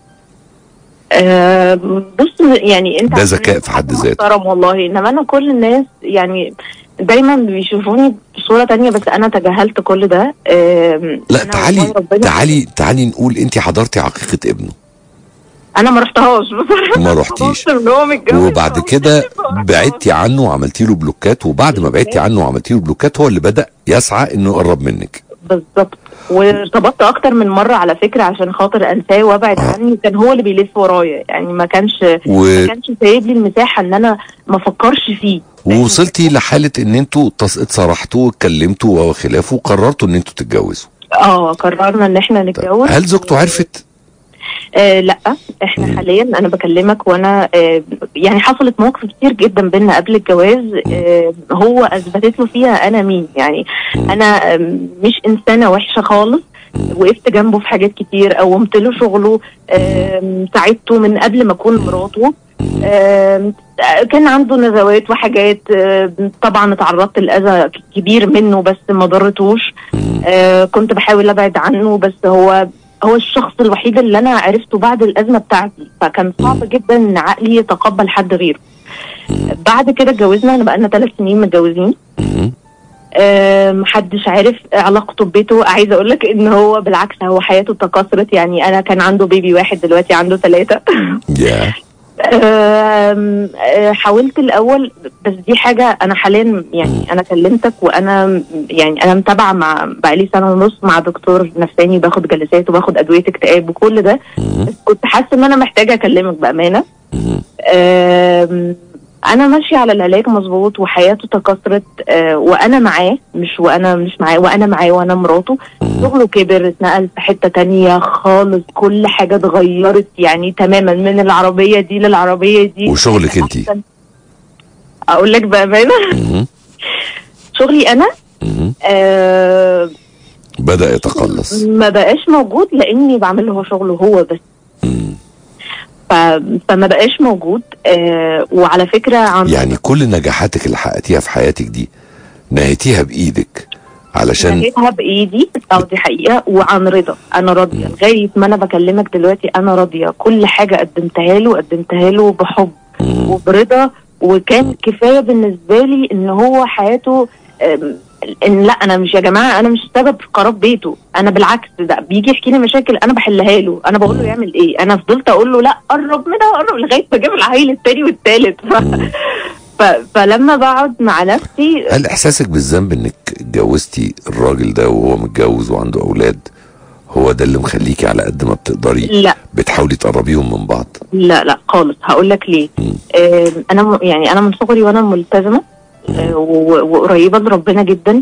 آه بص يعني انت ده ذكاء في حد ذاته. محترم والله انما انا كل الناس يعني دايما بيشوفوني بصوره تانية بس انا تجاهلت كل ده آه لا أنا تعالي والله ربنا- تعالي تعالي نقول انت حضرتي عقيقه ابنه انا ما رحتهاش بصراحه ما رحتيش. خلاص إن هو متجوز. وبعد كده بعدتي عنه وعملتي له بلوكات وبعد ما بعدتي عنه وعملتي له بلوكات هو اللي بدا يسعى انه يقرب منك بالظبط وارتبطت اكتر من مره على فكره عشان خاطر انساه وابعد آه. عنه كان هو اللي بيلف ورايا يعني ما كانش و... ما كانش سايب لي المساحه ان انا ما افكرش فيه ووصلتي لحاله ان انتوا تص- اتصارحتوا واتكلمتوا وخلافه وقررتوا ان انتوا تتجوزوا اه قررنا ان احنا نتجوز هل زوجته عرفت؟ آه لا احنا مم. حاليا انا بكلمك وانا آه يعني حصلت مواقف كتير جدا بينا قبل الجواز آه هو اثبتت له فيها انا مين يعني مم. انا آه مش انسانه وحشه خالص وقفت جنبه في حاجات كتير قومت له شغله آم، ساعدته من قبل ما اكون مراته آم، كان عنده نزوات وحاجات آم، طبعا اتعرضت لاذى كبير منه بس ما ضرتوش آه، كنت بحاول ابعد عنه بس هو هو الشخص الوحيد اللي انا عرفته بعد الازمه بتاعتي فكان صعب جدا ان عقلي يتقبل حد غيره بعد كده اتجوزنا انا بقالنا ثلاث سنين متجوزين مم. آه، محدش عارف علاقته ببيته عايزه اقول لك ان هو بالعكس هو حياته تكاثرت يعني انا كان عنده بيبي واحد دلوقتي عنده ثلاثه يا آم، آه، حاولت الاول بس دي حاجه انا حاليا يعني انا كلمتك وانا يعني انا متابعه مع بقالي سنه ونص مع دكتور نفساني باخد جلسات وباخد ادويه اكتئاب وكل ده مم. بس كنت حاسه ان انا محتاجه اكلمك بامانه مم. آم، انا ماشيه على العلاج مظبوط وحياته تكاثرت آه، وانا معاه مش وانا مش معاه وانا معاه وانا مراته شغله كبر اتنقل في حته تانية خالص كل حاجه اتغيرت يعني تماما من العربيه دي للعربيه دي وشغلك انتي؟ أحسن. اقول لك بامانه مم. شغلي انا مم. آه بدا يتقلص ما بقاش موجود لاني بعمل له هو شغله هو بس مم. ف... فما بقاش موجود آه وعلى فكره عن يعني كل نجاحاتك اللي حققتيها في حياتك دي نهيتيها بايدك علشان لقيتها بايدي اه دي حقيقه وعن رضا انا راضيه لغايه ما انا بكلمك دلوقتي انا راضيه كل حاجه قدمتها له قدمتها له بحب مم. وبرضا وكان كفايه بالنسبه لي ان هو حياته أم، ان لا انا مش يا جماعه انا مش سبب في خراب بيته انا بالعكس ده بيجي يحكي لي مشاكل انا بحلها له انا بقول له يعمل ايه انا فضلت اقول له لا قرب منها قرب لغايه ما جاب العيل التاني والتالت ف... ف... فلما بقعد مع نفسي هل احساسك بالذنب انك اتجوزتي الراجل ده وهو متجوز وعنده اولاد هو ده اللي مخليكي على قد ما بتقدري لا بتحاولي تقربيهم من بعض لا لا خالص هقول لك ليه مم. آه انا م- يعني انا من صغري وانا ملتزمه آه و- وقريبه لربنا جدا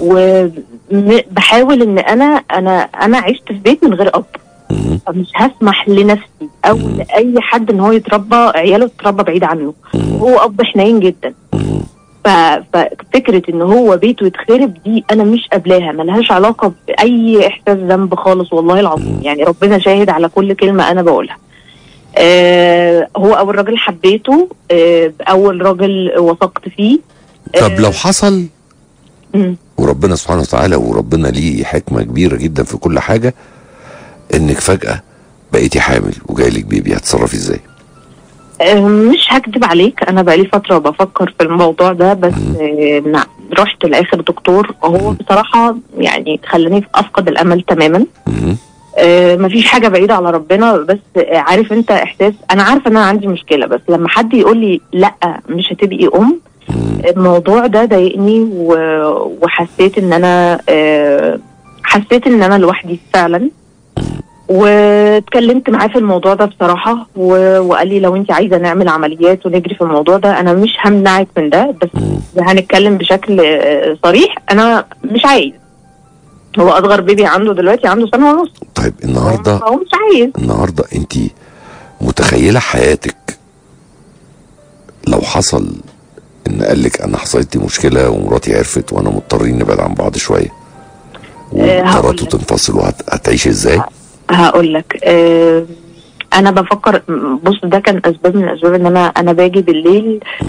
وبحاول ان انا انا انا عشت في بيت من غير اب مم. فمش هسمح لنفسي او لاي حد ان هو يتربى عياله تتربى بعيد عنه وهو اب حنين جدا مم. ف- ففكره ان هو بيته يتخرب دي انا مش قابلاها ملهاش علاقه باي احساس ذنب خالص والله العظيم يعني ربنا شاهد على كل كلمه انا بقولها آه هو اول راجل حبيته آه اول راجل وثقت فيه طب لو حصل مم. وربنا سبحانه وتعالى وربنا ليه حكمة كبيرة جدا في كل حاجة انك فجأة بقيتي حامل وجايلك بيبي هتتصرفي ازاي؟ آه، مش هكدب عليك انا بقالي فتره بفكر في الموضوع ده بس آه، نعم رحت لاخر دكتور هو بصراحه يعني خلاني افقد الامل تماما مم. آه، مفيش حاجه بعيده على ربنا بس آه، عارف انت احساس انا عارفه ان انا عندي مشكله بس لما حد يقول لي لا مش هتبقي ام الموضوع ده ضايقني و- وحسيت ان انا آه، حسيت ان انا لوحدي فعلا واتكلمت معاه في الموضوع ده بصراحه و- وقال لي لو انت عايزه نعمل عمليات ونجري في الموضوع ده انا مش همنعك من ده بس هنتكلم بشكل آه، صريح انا مش عايز هو اصغر بيبي عنده دلوقتي عنده سنه ونص طيب النهارده هو مش عايز النهارده انت متخيله حياتك لو حصل ان قال لك انا حصلت لي مشكله ومراتي عرفت وانا مضطرين نبعد عن بعض شويه آه، هقول وقررتوا لك. تنفصلوا هت- هتعيشي ازاي؟ هقول لك آه انا بفكر بص ده كان اسباب من الاسباب ان انا انا باجي بالليل